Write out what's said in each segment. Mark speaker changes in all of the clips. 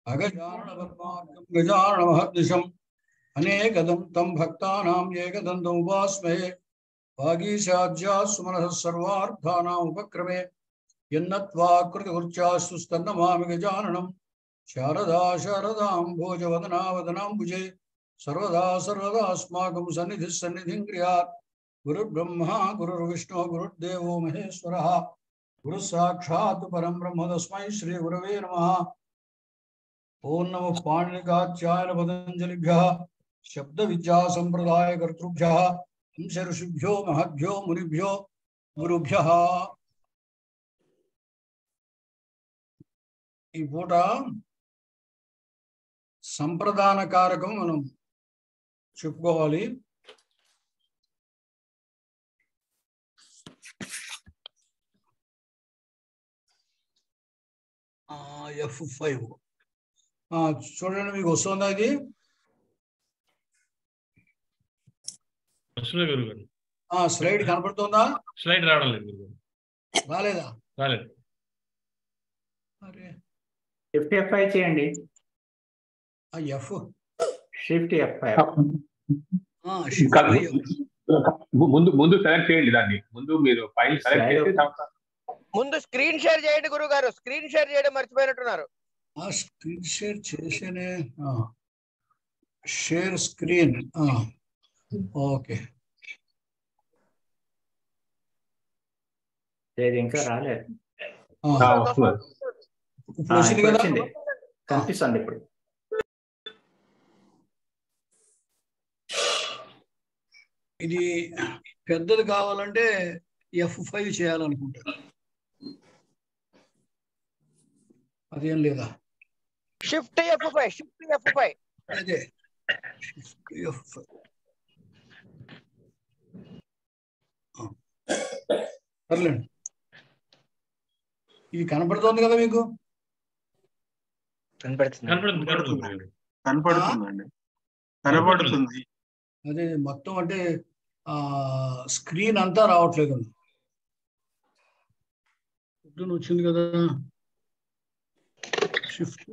Speaker 1: అగజాననపద్మార్గం గజాననమహర్నిశం అనేకదం తం భక్తానాం ఏకదంతం ఉపాస్మహే వాగీశాజ్యాస్సు మనః సర్వార్థానాం ఉపక్రమే యన్నత్వా కృతకృత్యాస్సు స్తన్నమామి గజాననం శారదా శారదాం భోజవదనా వదనాంబుజే సర్వదా సర్వదా అస్మాకం సన్నిధి సన్నిధిం క్రియాత్ గురుర్బ్రహ్మ గురుర్విష్ణు గురుర్దేవో మహేశ్వర గురు సాక్షాత్ పరం బ్రహ్మ తస్మై శ్రీ గురవే నమ ఓం నమ పాణినికాచ్యాయన పతంజలిభ్య శబ్ద విద్యా సంప్రదాయ కర్తృభ్య హంస ఋషిభ్యో మహద్భ్యో మునిభ్యో గురుభ్య ఈ పూట సంప్రదాన కారకం మనం చెప్పుకోవాలి ఎఫ్ ఫైవ్ చూడండి మీకు వస్తుందా ఇది
Speaker 2: వస్తుంది గురువు గారు
Speaker 1: ఆ స్లైడ్ కనపడుతుందా
Speaker 2: స్లైడ్ రావడం లేదు గురువు గారు
Speaker 1: రాలేదా
Speaker 2: రాలేదు
Speaker 1: అరే
Speaker 3: షిఫ్ట్ ఎఫ్ ఐ చేయండి
Speaker 1: ఆ ఎఫ్
Speaker 3: షిఫ్ట్ ఎఫ్ ఐ
Speaker 4: కాదు. ము- ముందు ముందు సెలెక్ట్ చేయండి దాన్ని ముందు మీరు ఫైల్ సెలెక్ట్
Speaker 3: Slide
Speaker 4: చేసి
Speaker 3: open.
Speaker 4: తర్వాత
Speaker 5: ముందు స్క్రీన్ షేర్ చేయండి గురువు గారు స్క్రీన్ షేర్ చేయడం మర్చిపోయినట్టున్నారు
Speaker 1: ఆ స్క్రీన్ షేర్ చేసేనే షేర్ స్క్రీన్ ఓకే
Speaker 3: లేదు ఇంకా రాలేదు
Speaker 4: ఆ, వస్తుంది.
Speaker 1: ఇప్పుడు
Speaker 3: ఆ,
Speaker 1: వచ్చింది
Speaker 3: ఇప్పుడు
Speaker 1: కదా
Speaker 3: వచ్చింది కనిపిస్తుంది ఇప్పుడు
Speaker 1: ఇది పెద్దది కావాలంటే ఎఫ్ ఫైవ్ చేయాలనుకుంటారు అదేం లేదా
Speaker 5: shift F five shift F five
Speaker 1: అదే ఎఫ్ సర్లేండి ఇది కనపడుతోంది కదా మీకు
Speaker 5: కనపడుతుంది
Speaker 2: కనపడుతుంది కనపడుతుంది గురువు గారు.
Speaker 6: కనపడుతుందండి కనపడుతుంది
Speaker 1: అదే మొత్తం అంటే ఆ స్క్రీన్ అంతా రావట్లేదు పొద్దున వచ్చింది కదా షిఫ్ట్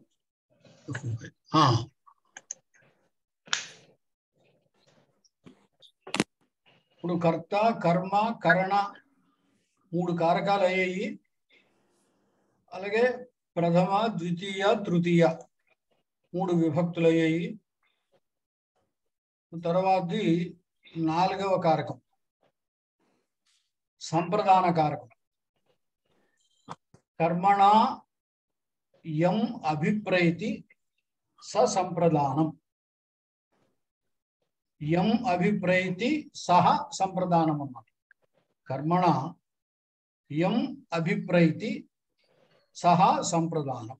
Speaker 1: ఇప్పుడు కర్త కర్మ కరణ మూడు కారకాలు అయ్యాయి అలాగే ప్రథమ ద్వితీయ తృతీయ మూడు విభక్తులు అయ్యాయి తర్వాతది నాలుగవ కారకం సంప్రదాన కారకం కర్మణ యం అభిప్రైతి స సంప్రదానం యం అభిప్రైతి సహ సంప్రదానం అన్నమాట కర్మణ యం అభిప్రైతి సహ సంప్రదానం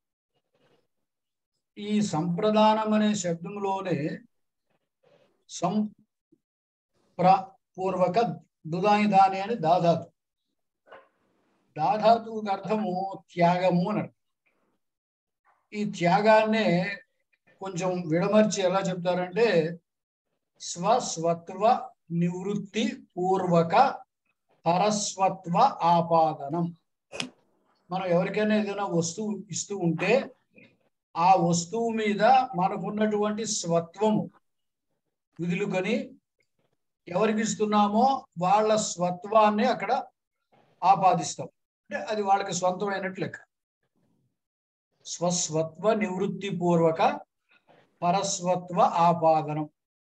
Speaker 1: ఈ సంప్రదానం అనే శబ్దంలోనే సం ప్ర పూర్వక దుదాని దాని అని దాధాతు దాధాతువుకి అర్థము త్యాగము అని అర్థం ఈ త్యాగాన్నే కొంచెం విడమర్చి ఎలా చెప్తారంటే స్వస్వత్వ నివృత్తి పూర్వక పరస్వత్వ ఆపాదనం మనం ఎవరికైనా ఏదైనా వస్తువు ఇస్తూ ఉంటే ఆ వస్తువు మీద మనకున్నటువంటి స్వత్వము విధులుకొని ఎవరికి ఇస్తున్నామో వాళ్ళ స్వత్వాన్ని అక్కడ ఆపాదిస్తాం అంటే అది వాళ్ళకి స్వంతమైనట్లు లెక్క స్వస్వత్వ నివృత్తి పూర్వక పరస్వత్వ ఆపాదనం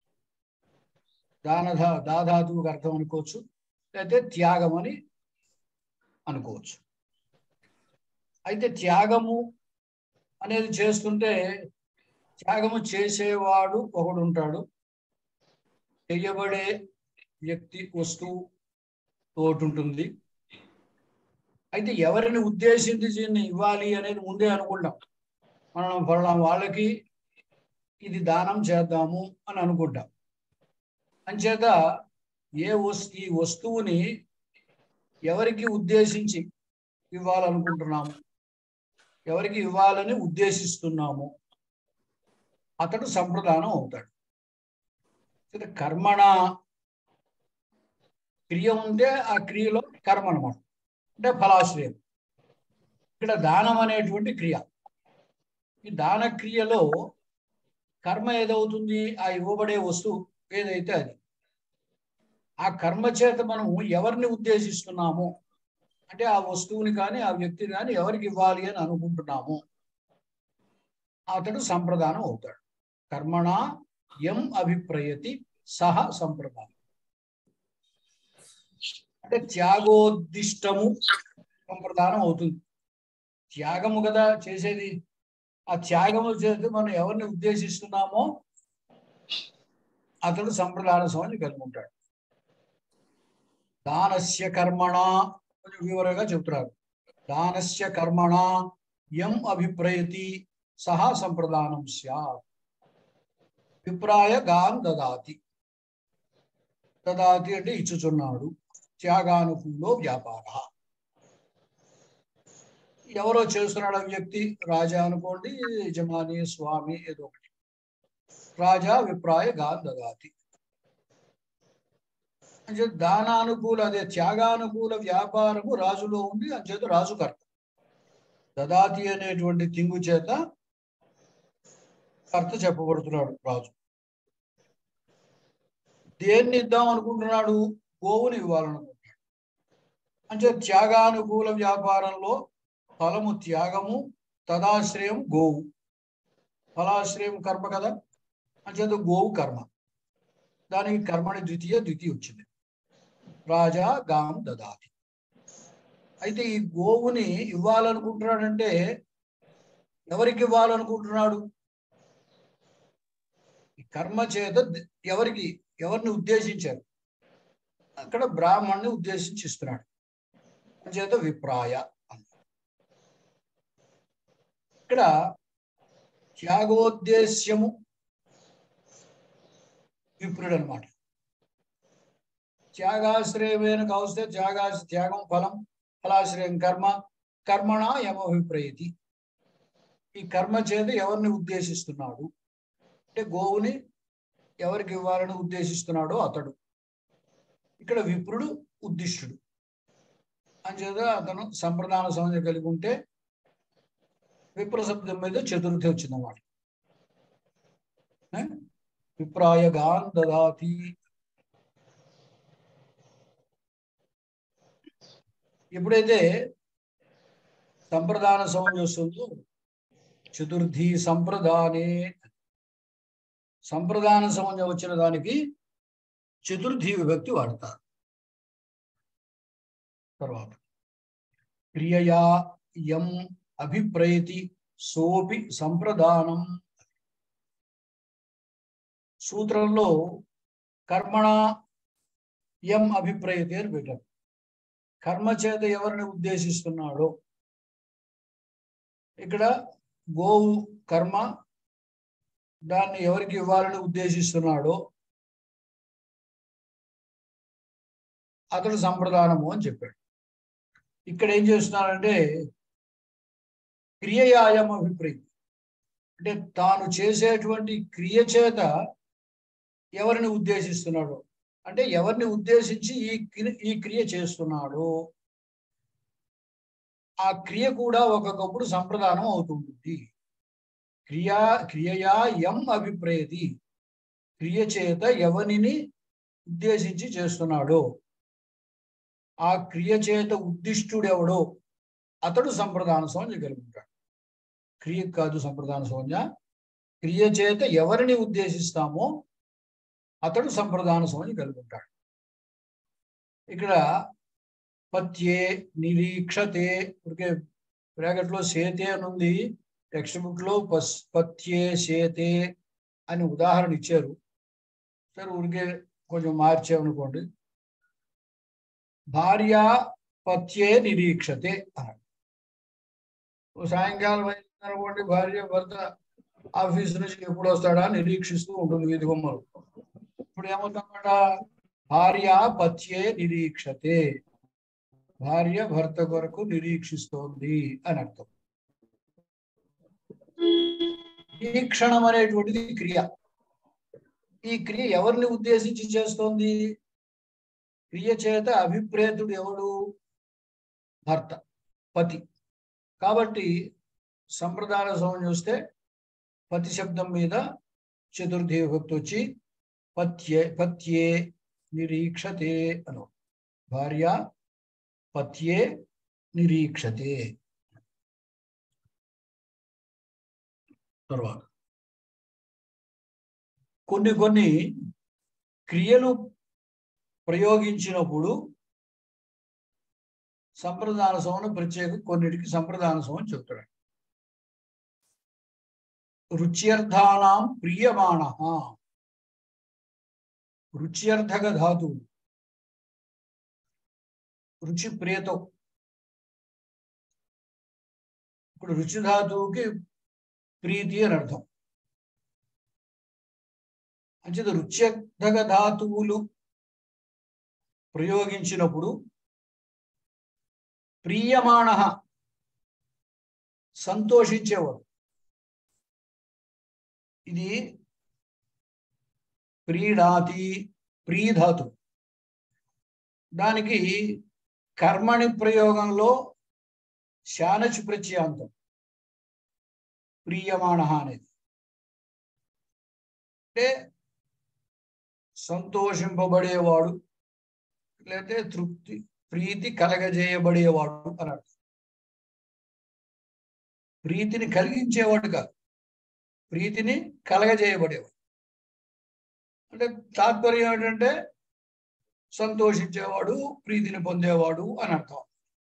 Speaker 1: దానధ దాధాతువుకి అర్థం అనుకోవచ్చు లేకపోతే త్యాగం అని అనుకోవచ్చు అయితే త్యాగము అనేది చేస్తుంటే త్యాగము చేసేవాడు ఒకడు ఉంటాడు చెయ్యబడే వ్యక్తి వస్తువు తోటి ఉంటుంది అయితే ఎవరిని ఉద్దేశించి దీన్ని ఇవ్వాలి అనేది ముందే అనుకుంటాం మనం ఫలానా వాళ్ళకి ఇది దానం చేద్దాము అని అనుకుంటాం అంచేత ఏ వస్తు ఈ వస్తువుని ఎవరికి ఉద్దేశించి ఇవ్వాలనుకుంటున్నాము ఎవరికి ఇవ్వాలని ఉద్దేశిస్తున్నాము అతడు సంప్రదానం అవుతాడు అయితే కర్మణ క్రియ ఉంటే ఆ క్రియలో కర్మ అనమాట అంటే ఫలాశ్రయం ఇక్కడ దానం అనేటువంటి క్రియ ఈ దాన క్రియలో కర్మ ఏదవుతుంది ఆ ఇవ్వబడే వస్తువు ఏదైతే అది ఆ కర్మ చేత మనం ఎవరిని ఉద్దేశిస్తున్నాము అంటే ఆ వస్తువుని కానీ ఆ వ్యక్తిని కానీ ఎవరికి ఇవ్వాలి అని అనుకుంటున్నాము అతడు సంప్రదానం అవుతాడు కర్మణ ఎం అభిప్రయతి సహ సంప్రదానం అంటే త్యాగోద్దిష్టము సంప్రదానం అవుతుంది త్యాగము కదా చేసేది ఆ త్యాగము చేసి మనం ఎవరిని ఉద్దేశిస్తున్నామో అతడు సంప్రదాన స్వామిని కలిగి ఉంటాడు దానస్య కర్మణ కొంచెం వివరంగా చెప్తున్నారు దానస్య కర్మణ ఎం అభిప్రయతి సహా సంప్రదానం స్యాత్ విప్రాయ గాన్ దదాతి దదాతి అంటే ఇచ్చుచున్నాడు త్యాగానుకూలో వ్యాపార ఎవరో చేస్తున్నాడు ఆ వ్యక్తి రాజా అనుకోండి యజమాని స్వామి ఏదో ఒకటి రాజా విప్రాయ గాన్ దదాతి అంటే దానానుకూల అదే త్యాగానుకూల వ్యాపారము రాజులో ఉంది అంచేత రాజు కర్త దదాతి అనేటువంటి తింగు చేత కర్త చెప్పబడుతున్నాడు రాజు దేన్ని ఇద్దాం అనుకుంటున్నాడు గోవుని ఇవ్వాలనుకుంటున్నాడు అంటే త్యాగానుకూల వ్యాపారంలో ఫలము త్యాగము తదాశ్రయం గోవు ఫలాశ్రయం కర్మ కదా అంచేత గోవు కర్మ దానికి కర్మని ద్వితీయ ద్వితీయ వచ్చింది రాజా గాం దదాతి అయితే ఈ గోవుని ఇవ్వాలనుకుంటున్నాడంటే ఎవరికి ఇవ్వాలనుకుంటున్నాడు ఈ కర్మ చేత ద- ఎవరికి ఎవరిని ఉద్దేశించారు అక్కడ బ్రాహ్మణ్ణి ఉద్దేశించి ఇస్తున్నాడు చేత విప్రాయ అన్నారు. ఇక్కడ త్యాగోద్దేశ్యము విప్రుడు అనమాట త్యాగాశ్రయమైన కావస్తే త్యాగా త్యాగం ఫలం ఫలాశ్రయం కర్మ కర్మణ యమభిప్రయతి ఈ కర్మ చేత ఎవరిని ఉద్దేశిస్తున్నాడు అంటే గోవుని ఎవరికి ఇవ్వాలని ఉద్దేశిస్తున్నాడో అతడు ఇక్కడ విప్రుడు ఉద్దిష్టుడు అంచేత అతను సంప్రదాన సంబంధం కలిగి ఉంటే విప్ర శబ్దం మీద చతుర్థి వచ్చిందన్నమాట ఏ? విప్రాయగాన్ దదాతి ఎప్పుడైతే సంప్రదాన సౌండ్ వస్తుందో చతుర్థి సంప్రదానే సంప్రదాన సంబంధం వచ్చిన దానికి చతుర్థి విభక్తి వాడతారు తర్వాత క్రియయా యం అభిప్రయతి సోపి సంప్రదానం సూత్రంలో కర్మణ యం అభిప్రయతి అని పెట్టారు కర్మ చేత ఎవరిని ఉద్దేశిస్తున్నాడో ఇక్కడ గోవు కర్మ దాన్ని ఎవరికి ఇవ్వాలని ఉద్దేశిస్తున్నాడో అతడు సంప్రదానము అని చెప్పాడు ఇక్కడ ఏం చేస్తున్నారంటే క్రియయాయం అభిప్రాయం అంటే తాను చేసేటువంటి క్రియ చేత ఎవరిని ఉద్దేశిస్తున్నాడు అంటే ఎవరిని ఉద్దేశించి ఈ క్రి- ఈ క్రియ చేస్తున్నాడు ఆ క్రియ కూడా ఒక్కొక్కప్పుడు సంప్రదానం అవుతుంటుంది క్రియా క్రియయా ఎం అభిప్రేతి క్రియ చేత ఎవరిని ఉద్దేశించి చేస్తున్నాడో ఆ క్రియ చేత ఉద్దిష్టుడెవడో అతడు సంప్రదాన సంజ్ఞ కలిగి ఉంటాడు క్రియ కాదు సంప్రదాన సంజ్ఞ క్రియ చేత ఎవరిని ఉద్దేశిస్తామో అతడు సంప్రదాన సంజ్ఞ కలిగి ఉంటాడు ఇక్కడ పత్యే నిరీక్షతే ఊరికే బ్రాకెట్ లో సేతే అని ఉంది టెక్స్ట్ బుక్ లో పస్ పత్యే సేతే అని ఉదాహరణ ఇచ్చారు సరే ఊరికే కొంచెం మార్చామనుకోండి భార్య పత్యే నిరీక్షతే అన్నాడు ఓ సాయంకాలం అయింది అనుకోండి భార్య భర్త ఆఫీస్ నుంచి ఎప్పుడు వస్తాడా అని నిరీక్షిస్తూ ఉంటుంది వీధి బొమ్మలు ఇప్పుడు ఏమవుతుందన్నమాట భార్య పత్యే నిరీక్షతే భార్య భర్త కొరకు నిరీక్షిస్తోంది అని అర్థం నిరీక్షణం అనేటువంటిది క్రియ ఈ క్రియ ఎవరిని ఉద్దేశించి చేస్తోంది క్రియ చేత అభిప్రేతుడు ఎవడు భర్త పతి కాబట్టి సంప్రదాయ సౌండ్ చూస్తే పతి శబ్దం మీద చతుర్థి విభక్తి వచ్చి పత్యే పత్యే నిరీక్షతే అను భార్య పత్యే నిరీక్షతే తర్వాత కొన్ని కొన్ని క్రియలు ప్రయోగించినప్పుడు సంప్రదాన సౌను ప్రత్యేక కొన్నిటికి సంప్రదాన సౌను చెప్తాడు రుచ్యర్థానాం ప్రియమాణ రుచ్యర్థక ధాతు రుచి ప్రియతో ఇప్పుడు రుచి ధాతువుకి ప్రీతి అని అర్థం అంచేత రుచ్యర్థక ధాతువులు ప్రయోగించినప్పుడు ప్రియమాణ సంతోషించేవాడు ఇది ప్రీడాతి ప్రీధాతు దానికి కర్మణి ప్రయోగంలో శానచు ప్రత్యాంతం ప్రియమాణ అనేది అంటే సంతోషింపబడేవాడు లేకపోతే తృప్తి ప్రీతి కలగజేయబడేవాడు అని అర్థం ప్రీతిని కలిగించేవాడు కాదు ప్రీతిని కలగజేయబడేవాడు అంటే తాత్పర్యం ఏంటంటే సంతోషించేవాడు ప్రీతిని పొందేవాడు అని అర్థం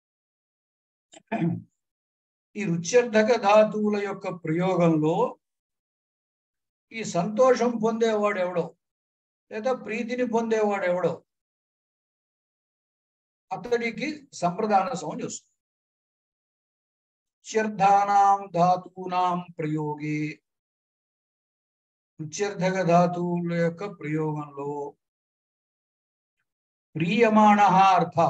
Speaker 1: ఈ రుచ్యర్థక ధాతువుల యొక్క ప్రయోగంలో ఈ సంతోషం పొందేవాడు ఎవడో లేదా ప్రీతిని పొందేవాడు ఎవడో అతడికి సంప్రదాన సౌండ్ వస్తుంది రుచ్యర్థానాం ధాతూనాం ప్రయోగే రుచ్యర్థక ధాతువుల యొక్క ప్రయోగంలో ప్రియమాణ అర్థ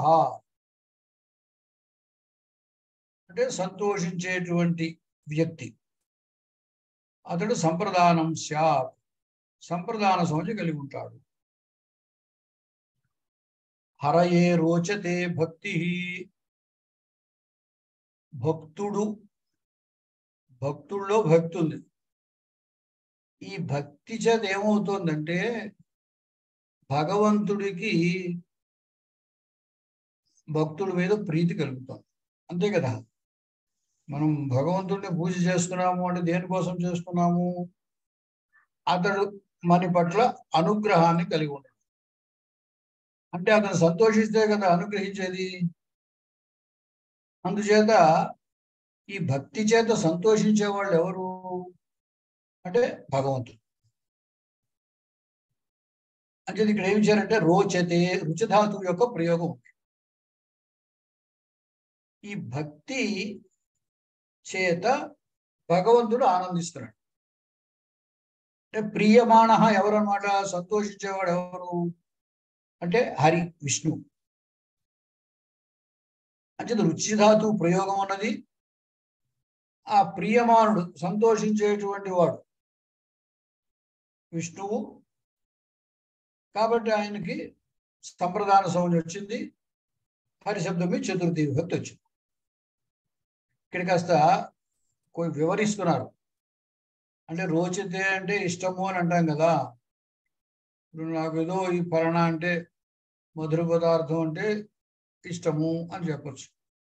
Speaker 1: అంటే సంతోషించేటువంటి వ్యక్తి అతడు సంప్రదానం స్యాత్ సంప్రదాన సౌంజ కలిగి ఉంటాడు హరయే రోచతే భక్తి భక్తుడు భక్తుల్లో భక్తి ఉంది ఈ భక్తి చేత ఏమవుతోందంటే భగవంతుడికి భక్తుడి మీద ప్రీతి కలుగుతాం అంతే కదా మనం భగవంతుడిని పూజ చేస్తున్నాము అంటే దేనికోసం చేస్తున్నాము అతడు మన పట్ల అనుగ్రహాన్ని కలిగి ఉంటాడు అంటే అతను సంతోషిస్తే కదా అనుగ్రహించేది అందుచేత ఈ భక్తి చేత సంతోషించే వాళ్ళు ఎవరు అంటే భగవంతుడు అంటే ఇక్కడ ఏమి చేయాలంటే రోచతే రుచిధాతువు యొక్క ప్రయోగం ఉంది ఈ భక్తి చేత భగవంతుడు ఆనందిస్తున్నాడు అంటే ప్రియమాణ ఎవరన్నమాట సంతోషించేవాడు ఎవరు అంటే హరి విష్ణు అంటే రుచిధాతు ప్రయోగం అన్నది ఆ ప్రియమానుడు సంతోషించేటువంటి వాడు విష్ణువు కాబట్టి ఆయనకి సంప్రదాన సౌండ్ వచ్చింది హరి శబ్దం మీద చతుర్థి విభక్తి వచ్చింది ఇక్కడ కాస్త కొన్ని వివరిస్తున్నారు అంటే రోచితే అంటే ఇష్టము అని అంటాం కదా ఇప్పుడు నాకు ఏదో ఈ పలానా అంటే మధుర పదార్థం అంటే ఇష్టము అని చెప్పచ్చు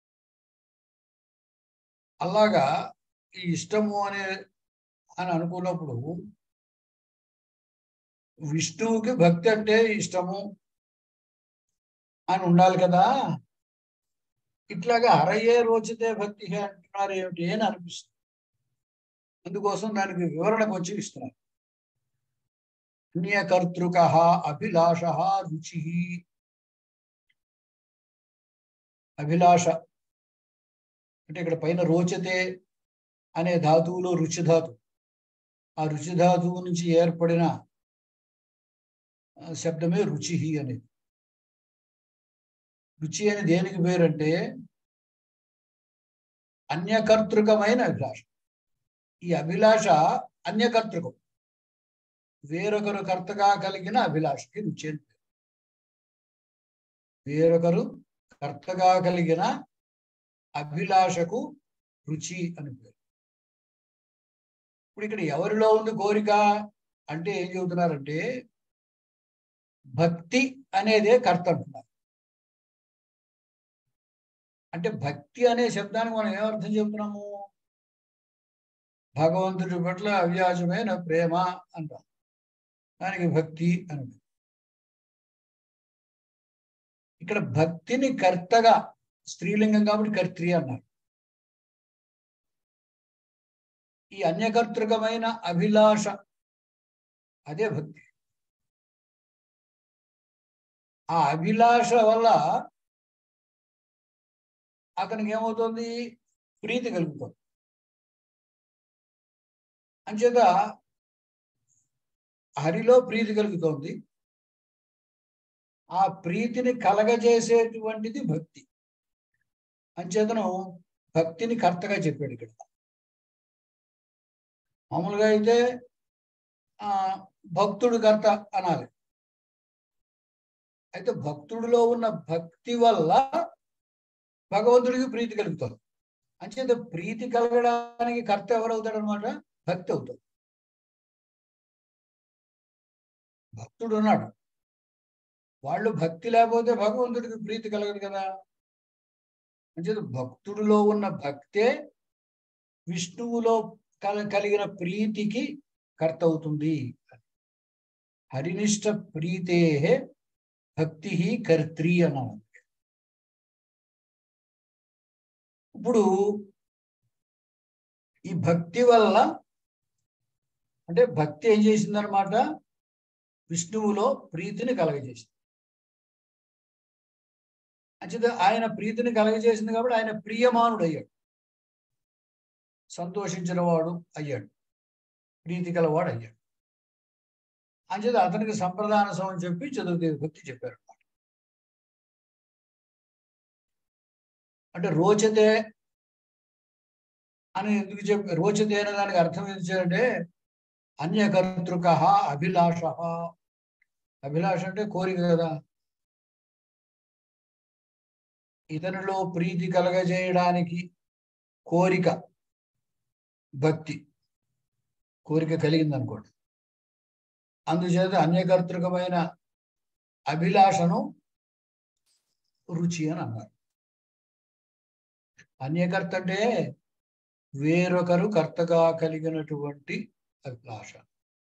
Speaker 1: అలాగా ఈ ఇష్టము అనే అని అనుకున్నప్పుడు విష్ణువుకి భక్తి అంటే ఇష్టము అని ఉండాలి కదా ఇట్లాగా హరయ్యే రోచితే భక్తి అంటున్నారు ఏమిటి అని అనిపిస్తుంది అందుకోసం దానికి వివరణ కొంచెం ఇస్తున్నారు పుణ్యకర్తృక అభిలాష రుచి అభిలాష అంటే ఇక్కడ పైన రోచతే అనే ధాతువులో రుచి ధాతు ఆ రుచి ధాతువు నుంచి ఏర్పడిన శబ్దమే రుచి అనేది రుచి అని దేనికి పేరంటే అన్యకర్తృకమైన అభిలాష ఈ అభిలాష అన్యకర్తృకం వేరొకరు కర్తగా కలిగిన అభిలాషకి రుచి అని పేరు వేరొకరు కర్తగా కలిగిన అభిలాషకు రుచి అని పేరు ఇప్పుడు ఇక్కడ ఎవరిలో ఉంది కోరిక అంటే ఏం చెబుతున్నారంటే భక్తి అనేదే కర్త అంటున్నారు అంటే భక్తి అనే శబ్దానికి మనం ఏమర్థం చెబుతున్నాము భగవంతుడి పట్ల అవ్యాజమైన ప్రేమ అంటాం దానికి భక్తి అని ఇక్కడ భక్తిని కర్తగా స్త్రీలింగం కాబట్టి కర్త్రి అన్నారు ఈ అన్యకర్తృకమైన అభిలాష అదే భక్తి ఆ అభిలాష వల్ల అతనికి ఏమవుతుంది ప్రీతి కలుగుతుంది అంచేత హరిలో ప్రీతి కలుగుతోంది ఆ ప్రీతిని కలగజేసేటువంటిది భక్తి అంచేతను భక్తిని కర్తగా చెప్పాడు ఇక్కడ మామూలుగా అయితే ఆ భక్తుడు కర్త అనాలి అయితే భక్తుడిలో ఉన్న భక్తి వల్ల భగవంతుడికి ప్రీతి కలుగుతుంది అంచేత ప్రీతి కలగడానికి కర్త ఎవరు అవుతాడు అనమాట భక్తి అవుతాడు భక్తుడు ఉన్నాడు వాళ్ళు భక్తి లేకపోతే భగవంతుడికి ప్రీతి కలగదు కదా అంచేత భక్తుడిలో ఉన్న భక్తే విష్ణువులో కల కలిగిన ప్రీతికి కర్త అవుతుంది హరినిష్ట ప్రీతే భక్తి కర్త్రి అన్నాను ఇప్పుడు ఈ భక్తి వల్ల అంటే భక్తి ఏం చేసిందనమాట విష్ణువులో ప్రీతిని కలగజేసింది అంచేత ఆయన ప్రీతిని కలగజేసింది కాబట్టి ఆయన ప్రియమానుడు అయ్యాడు సంతోషించిన వాడు అయ్యాడు ప్రీతి కలవాడు అయ్యాడు అంచేత అతనికి సంప్రదాన సమం చెప్పి చతుర్దేవి భక్తి చెప్పారు అంటే రోచతే అని ఎందుకు చెప్పి రోచతే అనే దానికి అర్థం ఏంటంటే అన్యకర్తృక అభిలాష అభిలాష అంటే కోరిక కదా ఇతనిలో ప్రీతి కలగజేయడానికి కోరిక భక్తి కోరిక కలిగింది అనుకోండి అందుచేత అన్యకర్తృకమైన అభిలాషను రుచి అని అన్నారు అన్యకర్త అంటే వేరొకరు కర్తగా కలిగినటువంటి అభిలాష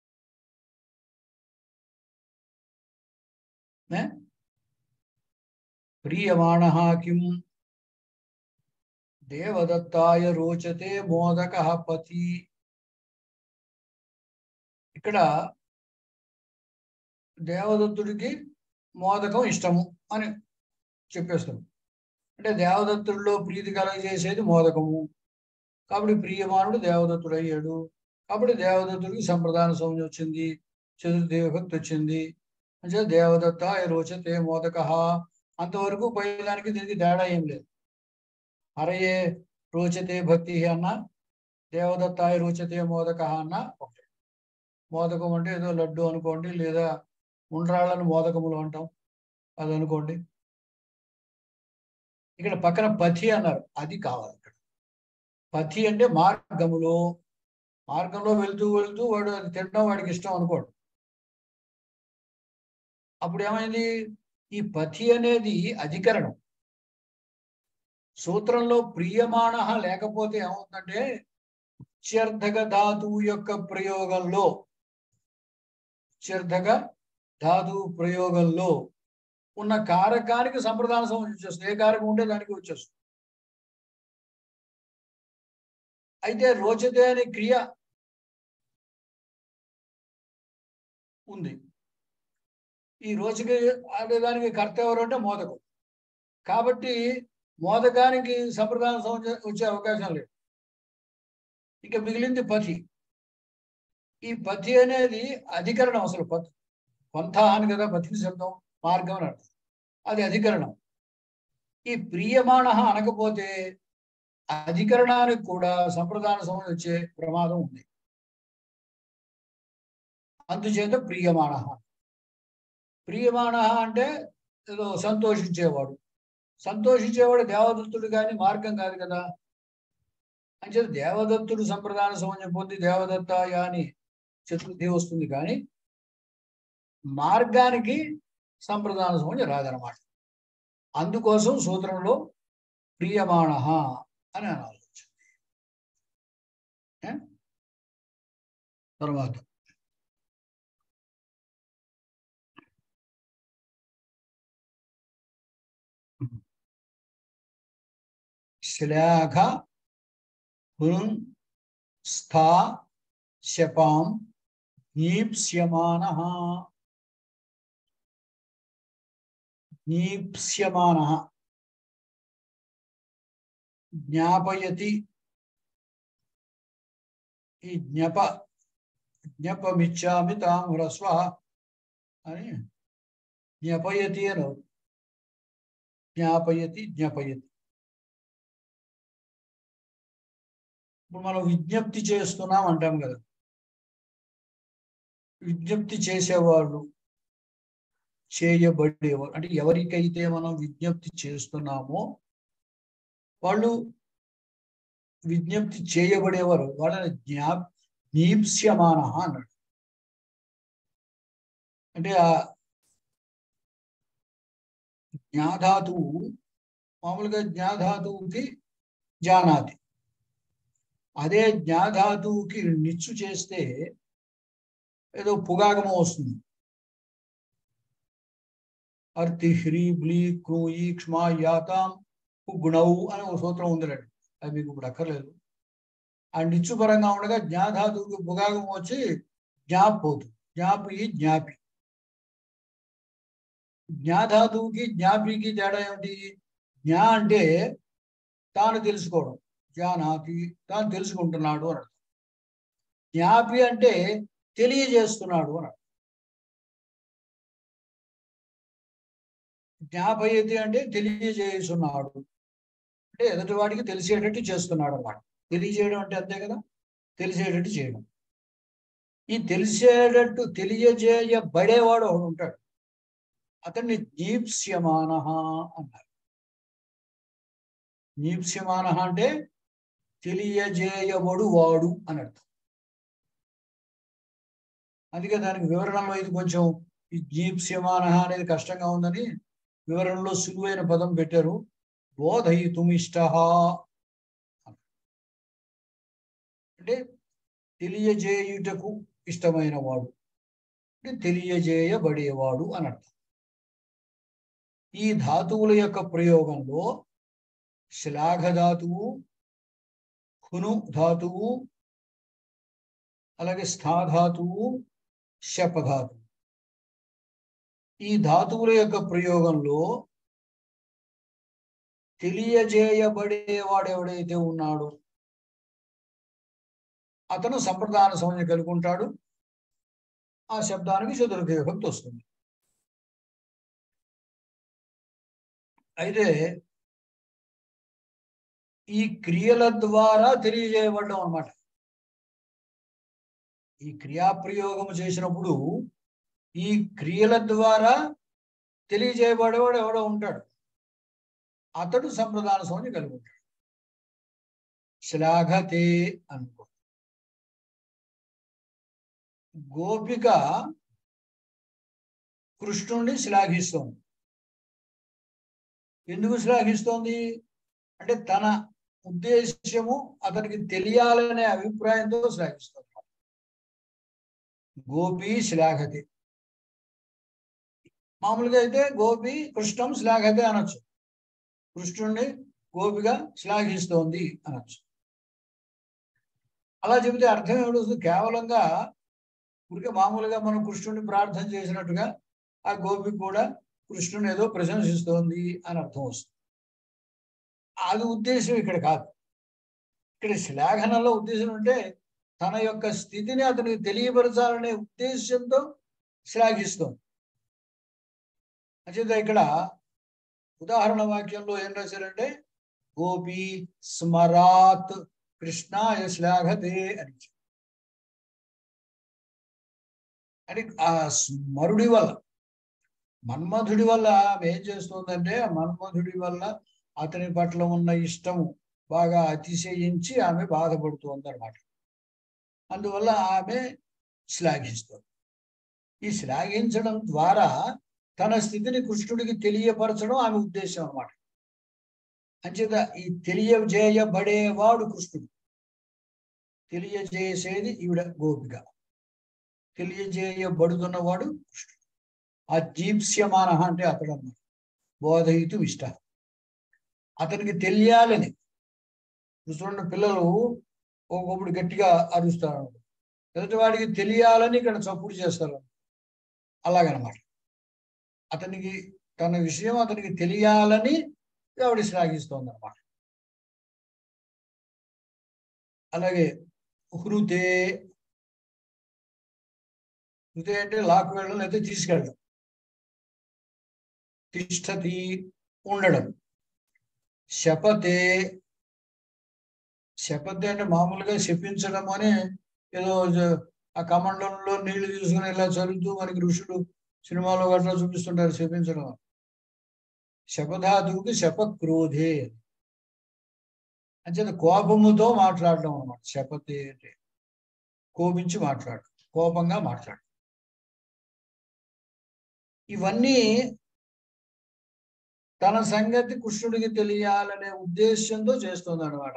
Speaker 1: ప్రియమాణ కిం దేవదత్తాయ రోచతే మోదక పతి ఇక్కడ దేవదత్తుడికి మోదకం ఇష్టము అని చెప్పేస్తాం అంటే దేవదత్తుడిలో ప్రీతి కలగజేసేది మోదకము కాబట్టి ప్రియమానుడు దేవదత్తుడు అయ్యాడు కాబట్టి దేవదత్తుడికి సంప్రదాన సౌమ్యం వచ్చింది చతుర్దేవి భక్తి వచ్చింది అంటే దేవదత్త రోచతే మోదక అంతవరకు పైదానికి దీనికి తేడా ఏం లేదు హరయే రోచతే భక్తి అన్న దేవదత్తాయ రోచతే మోదక అన్న ఒకటే మోదకం అంటే ఏదో లడ్డు అనుకోండి లేదా ఉండ్రాళ్ళను మోదకములు అంటాం అది అనుకోండి ఇక్కడ పక్కన పథి అన్నారు అది కావాలి ఇక్కడ పథి అంటే మార్గములో మార్గంలో వెళ్తూ వెళ్తూ వాడు అది తినడం వాడికి ఇష్టం అనుకోడు అప్పుడు ఏమైంది ఈ పథి అనేది అధికరణం సూత్రంలో ప్రియమాణ లేకపోతే ఏమవుతుందంటే ఉత్యర్థక ధాతువు యొక్క ప్రయోగంలో ఉత్యర్థక ధాతువు ప్రయోగంలో ఉన్న కారకానికి సంప్రదాన సమయం వచ్చేస్తుంది ఏ కారకం ఉంటే దానికి వచ్చేస్తుంది అయితే రోచతే అనే క్రియ ఉంది ఈ రోచకి ఆడేదానికి కర్త ఎవరు అంటే మోదకం కాబట్టి మోదకానికి సంప్రదాన సమయం వచ్చే అవకాశం లేదు ఇక మిగిలింది పతి ఈ పతి అనేది అధికరణం అసలు పతి పంథ అని కదా పతిని శబ్దం మార్గం అని అర్థం అది అధికరణం ఈ ప్రియమాణ అనకపోతే అధికరణానికి కూడా సంప్రదాన సమయం వచ్చే ప్రమాదం ఉంది అందుచేత ప్రియమాణ ప్రియమాణ అంటే ఏదో సంతోషించేవాడు సంతోషించేవాడు దేవదత్తుడు కానీ మార్గం కాదు కదా అంటే దేవదత్తుడు సంప్రదాన సంబంధం పొంది దేవదత్తాయ అని చతుర్థి వస్తుంది కానీ మార్గానికి సంప్రదాన సంబంధం రాదనమాట అందుకోసం సూత్రంలో ప్రియమాణ అని అనాలి వచ్చింది ఏ? తర్వాత శ్లాఘ హృం స్థా శపాం నీప్స్యమాన నీప్స్యమాన జ్ఞాపయతి ఈ జ్ఞప జ్ఞపమిచ్చామి తాం హ్రస్వ అని జ్ఞపయతి అని అవుతుంది. జ్ఞాపయతి జ్ఞపయతి ఇప్పుడు మనం విజ్ఞప్తి చేస్తున్నాం అంటాం కదా విజ్ఞప్తి చేసేవాళ్ళు చేయబడేవారు అంటే ఎవరికైతే మనం విజ్ఞప్తి చేస్తున్నామో వాళ్ళు విజ్ఞప్తి చేయబడేవారు వాళ్ళని జ్ఞా నీప్స్యమాన అన్నాడు అంటే ఆ జ్ఞాధాతువు మామూలుగా జ్ఞాధాతువుకి జానాతి అదే జ్ఞాధాతువుకి నిచ్చు చేస్తే ఏదో పుగాగమం వస్తుంది అర్తి హ్రీ బ్లీ క్రూ ఈ క్ష్మా యాతాం గుణవు అని ఒక సూత్రం ఉందిలేండి అది మీకు ఇప్పుడు అక్కర్లేదు ఆ నిచ్చు పరంగా ఉండగా జ్ఞాధాతువుకి పుగాగం వచ్చి జ్ఞాప్ పోతుంది జ్ఞాపి జ్ఞాపి జ్ఞాధాతువుకి జ్ఞాపికి తేడా ఏమిటి జ్ఞా అంటే తాను తెలుసుకోవడం జ్ఞానాతి తాను తెలుసుకుంటున్నాడు అని అర్థం జ్ఞాపి అంటే తెలియజేస్తున్నాడు అని అర్థం జ్ఞాపయతి అంటే తెలియజేస్తున్నాడు అంటే ఎదుటి వాడికి తెలిసేటట్టు చేస్తున్నాడు అన్నమాట తెలియజేయడం అంటే అంతే కదా తెలిసేటట్టు చేయడం ఈ తెలిసేటట్టు తెలియజేయబడేవాడు ఒకడు ఉంటాడు అతన్ని దీప్స్యమాన అన్నారు దీప్స్యమాన అంటే తెలియజేయబడు వాడు అని అర్థం అందుకే దానికి వివరణలో ఇది కొంచెం ఈ దీప్స్యమాన అనేది కష్టంగా ఉందని వివరణలో సులువైన పదం పెట్టారు బోధయితుమిష్ట అంటే తెలియజేయుటకు ఇష్టమైన వాడు అంటే తెలియజేయబడేవాడు అని అర్థం ఈ ధాతువుల యొక్క ప్రయోగంలో శ్లాఘ ధాతువు హును ధాతువు అలాగే స్థాధాతువు శపధాతువు ఈ ధాతువుల యొక్క ప్రయోగంలో తెలియజేయబడేవాడు ఎవడైతే ఉన్నాడో అతను సంప్రదాన సంజ్ఞ కలిగి ఉంటాడు ఆ శబ్దానికి చతుర్థ విభక్తి వస్తుంది అయితే ఈ క్రియల ద్వారా తెలియజేయబడ్డం అన్నమాట ఈ క్రియాప్రయోగం చేసినప్పుడు ఈ క్రియల ద్వారా తెలియజేయబడేవాడు ఎవడో ఉంటాడు అతడు సంప్రదాన సంజ్ఞ కలిగి ఉంటాడు శ్లాఘతే అనుకో గోపిక కృష్ణుణ్ణి శ్లాఘిస్తోంది ఎందుకు శ్లాఘిస్తోంది అంటే తన ఉద్దేశ్యము అతనికి తెలియాలనే అభిప్రాయంతో శ్లాఘిస్తోంది గోపి శ్లాఘతే మామూలుగా అయితే గోపి కృష్ణం శ్లాఘతే అనొచ్చు కృష్ణుణ్ణి గోపిగా శ్లాఘిస్తోంది అనొచ్చు అలా చెబితే అర్థం ఏమిటి కేవలంగా ఊరికే మామూలుగా మనం కృష్ణుడిని ప్రార్థన చేసినట్టుగా ఆ గోపి కూడా కృష్ణుని ఏదో ప్రశంసిస్తోంది అని అర్థం వస్తుంది అది ఉద్దేశం ఇక్కడ కాదు ఇక్కడ శ్లాఘనలో ఉద్దేశం అంటే తన యొక్క స్థితిని అతనికి తెలియపరచాలనే ఉద్దేశంతో శ్లాఘిస్తోంది అంచేత ఇక్కడ ఉదాహరణ వాక్యంలో ఏం రాశారంటే గోపి స్మరాత్ కృష్ణాయ శ్లాఘతే అని అని ఆ స్మరుడి వల్ల మన్మధుడి వల్ల ఆమె ఏం చేస్తుందంటే ఆ మన్మధుడి వల్ల అతని పట్ల ఉన్న ఇష్టము బాగా అతిశయించి ఆమె బాధపడుతోంది అనమాట అందువల్ల ఆమె శ్లాఘిస్తుంది ఈ శ్లాఘించడం ద్వారా తన స్థితిని కృష్ణుడికి తెలియపరచడం ఆమె ఉద్దేశం అన్నమాట అంచేత ఈ తెలియజేయబడేవాడు కృష్ణుడు తెలియజేసేది ఈవిడ గోపిక తెలియజేయబడుతున్నవాడు కృష్ణుడు ఆ జీప్స్యమాన అంటే అతడు అన్నమాట బోధయితు ఇష్ట అతనికి తెలియాలని చూడండి పిల్లలు ఒకప్పుడు గట్టిగా అరుస్తారు ఎదుటి వాడికి తెలియాలని ఇక్కడ చప్పుడు చేస్తారు అలాగనమాట అతనికి తన విషయం అతనికి తెలియాలని ఆవిడ శ్లాఘిస్తోంది అనమాట అలాగే హృతే హృతే అంటే లాక్ వెళ్ళడం లేకపోతే తీసుకెళ్ళడం తిష్టతి ఉండడం శపతే శపథ అంటే మామూలుగా శపించడం అని ఏదో జ- ఆ కమండంలో నీళ్లు తీసుకుని ఇలా చదువుతూ మనకి ఋషులు సినిమాలో గట్రా చూపిస్తుంటారు శపించడం అని. శపథాతువుకి శపక్రోధే అంచేత కోపముతో మాట్లాడడం అన్నమాట శపథే అంటే కోపించి మాట్లాడడం కోపంగా మాట్లాడడం ఇవన్నీ తన సంగతి కృష్ణుడికి తెలియాలనే ఉద్దేశంతో చేస్తుంది అనమాట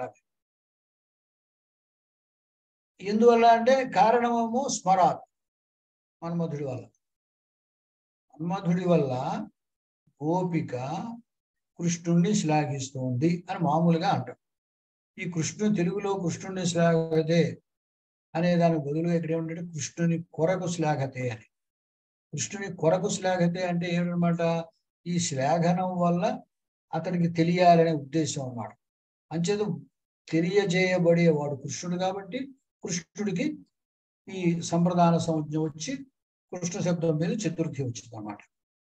Speaker 1: ఎందువల్ల అంటే కారణమేమో స్మరాత్ మన్మధుడి వల్ల మన్మధుడి వల్ల గోపిక కృష్ణుణ్ణి శ్లాఘిస్తుంది అని మామూలుగా అంటాం ఈ కృష్ణుడు తెలుగులో కృష్ణుణ్ణి శ్లాఘతే అనే దాని బదులుగా ఇక్కడ ఏమంటే కృష్ణుని కొరకు శ్లాఘతే అని కృష్ణుని కొరకు శ్లాఘతే అంటే ఏమన్నమాట ఈ శ్లాఘనం వల్ల అతనికి తెలియాలనే ఉద్దేశం అన్నమాట అంచేత తెలియజేయబడేవాడు కృష్ణుడు కాబట్టి కృష్ణుడికి ఈ సంప్రదాన సంజ్ఞ వచ్చి కృష్ణ శబ్దం మీద చతుర్థి వచ్చింది అన్నమాట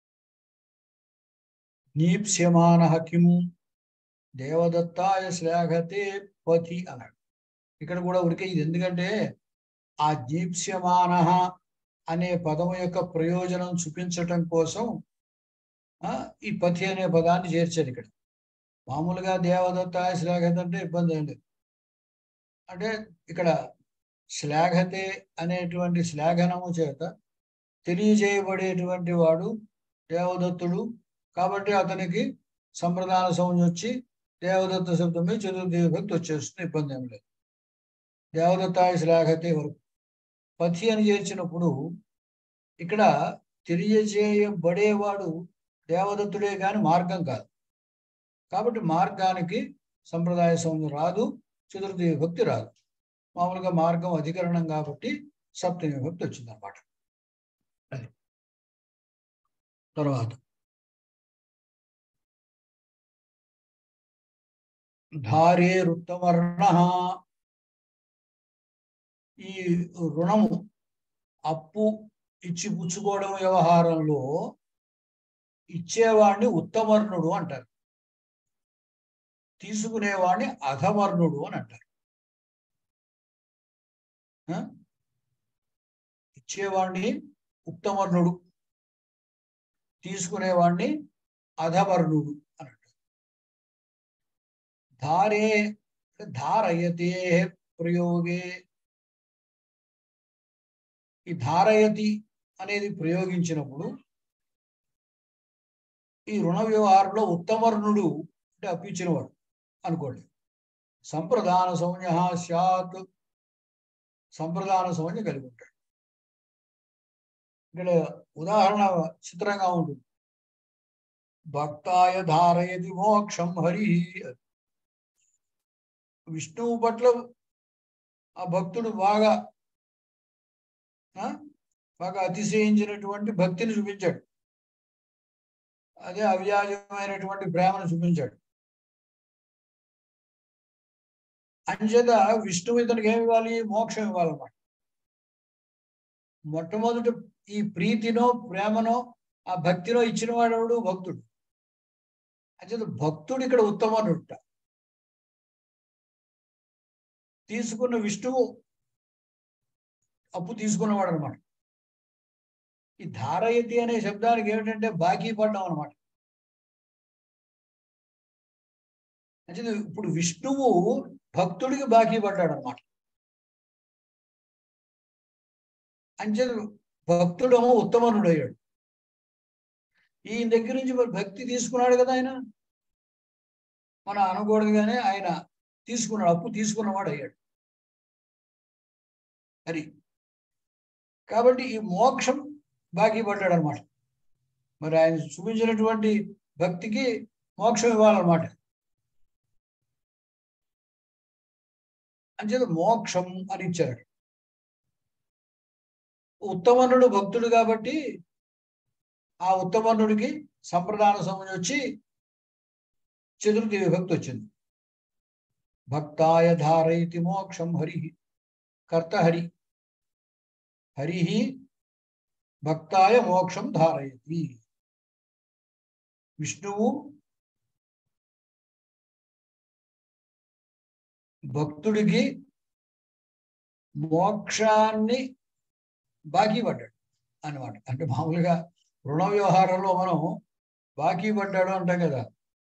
Speaker 1: నీప్స్యమాన కిం దేవదత్తాయ శ్లాఘతే పతి అన్నాడు ఇక్కడ కూడా ఉరికే ఇది ఎందుకంటే ఆ దీప్స్యమాన అనే పదం యొక్క ప్రయోజనం చూపించటం కోసం ఆ, ఈ పతి అనే పదాన్ని చేర్చారు ఇక్కడ మామూలుగా దేవదత్తాయ శ్లాఘత అంటే ఇబ్బంది ఏం లేదు అంటే ఇక్కడ శ్లాఘతే అనేటువంటి శ్లాఘనము చేత తెలియజేయబడేటువంటి వాడు దేవదత్తుడు కాబట్టి అతనికి సంప్రదాన సంజ్ఞ వచ్చి దేవదత్త శబ్దం మీద చతుర్థి విభక్తి వచ్చేస్తుంది ఇబ్బంది ఏం లేదు దేవదత్తాయ శ్లాఘతే వరకు పథి అని చేర్చినప్పుడు ఇక్కడ తెలియజేయబడేవాడు దేవదత్తుడే కాని మార్గం కాదు కాబట్టి మార్గానికి సంప్రదాయ సంజ్ఞ రాదు చతుర్థి విభక్తి రాదు మామూలుగా మార్గం అధికరణం కాబట్టి సప్తమి విభక్తి వచ్చింది అనమాట అది తర్వాత ధారే రుత్తవర్ణ ఈ రుణము అప్పు ఇచ్చి పుచ్చుకోవడం వ్యవహారంలో ఇచ్చేవాడిని ఉత్తమర్ణుడు అంటారు తీసుకునేవాడిని అధమర్ణుడు అని అంటారు ఆ? ఇచ్చేవాడిని ఉత్తమర్ణుడు తీసుకునేవాడిని అధమర్ణుడు అని అంటారు ధారే ధారయతే ప్రయోగే ఈ ధారయతి అనేది ప్రయోగించినప్పుడు ఈ రుణ వ్యవహారంలో ఉత్తమర్ణుడు అంటే అప్పించినవాడు అనుకోండి సంప్రదాన సంజ్ఞ స్యాత్ సంప్రదాన సంజ్ఞ కలిగి ఉంటాడు ఇక్కడ ఉదాహరణ చిత్రంగా ఉంటుంది భక్తాయ ధారయతి మోక్షం హరి విష్ణువు పట్ల ఆ భక్తుడు బాగా ఆ, బాగా అతిశయించినటువంటి భక్తిని చూపించాడు అదే అవ్యాజమైనటువంటి ప్రేమను చూపించాడు అంచేత విష్ణువు ఇతనికి ఏమి ఇవ్వాలి మోక్షం ఇవ్వాలన్నమాట మొట్టమొదటి ఈ ప్రీతినో ప్రేమనో ఆ భక్తినో ఇచ్చిన వాడెవడు భక్తుడు అంచేత భక్తుడు ఇక్కడ ఉత్తమనుట తీసుకున్న విష్ణువు అప్పు తీసుకున్నవాడు అనమాట ఈ ధారయతి అనే శబ్దానికి ఏమిటంటే బాకీ పడ్డం అనమాట అంటే ఇప్పుడు విష్ణువు భక్తుడికి బాకీ పడ్డాడు అనమాట అంటే భక్తుడేమో ఉత్తమనుడు అయ్యాడు ఈయన దగ్గర నుంచి మరి భక్తి తీసుకున్నాడు కదా ఆయన మనం అనకూడదు కానీ ఆయన తీసుకున్నాడు అప్పు తీసుకున్నవాడు అయ్యాడు అది కాబట్టి ఈ మోక్షం బాకీ పడ్డాడు అనమాట మరి ఆయన చూపించినటువంటి భక్తికి మోక్షం ఇవ్వాలన్నమాట అంచేత మోక్షం అని ఇచ్చారు ఉత్తమనుడు భక్తుడు కాబట్టి ఆ ఉత్తమనుడికి సంప్రదాన సమయం వచ్చి చతుర్థి విభక్తి వచ్చింది భక్తాయ ధారయతి మోక్షం హరి కర్త హరి హరి భక్తాయ మోక్షం ధారయతి విష్ణువు భక్తుడికి మోక్షాన్ని బాకీ పడ్డాడు అన్నమాట అంటే మామూలుగా రుణ వ్యవహారంలో మనం బాకీ పడ్డాడు అంటాం కదా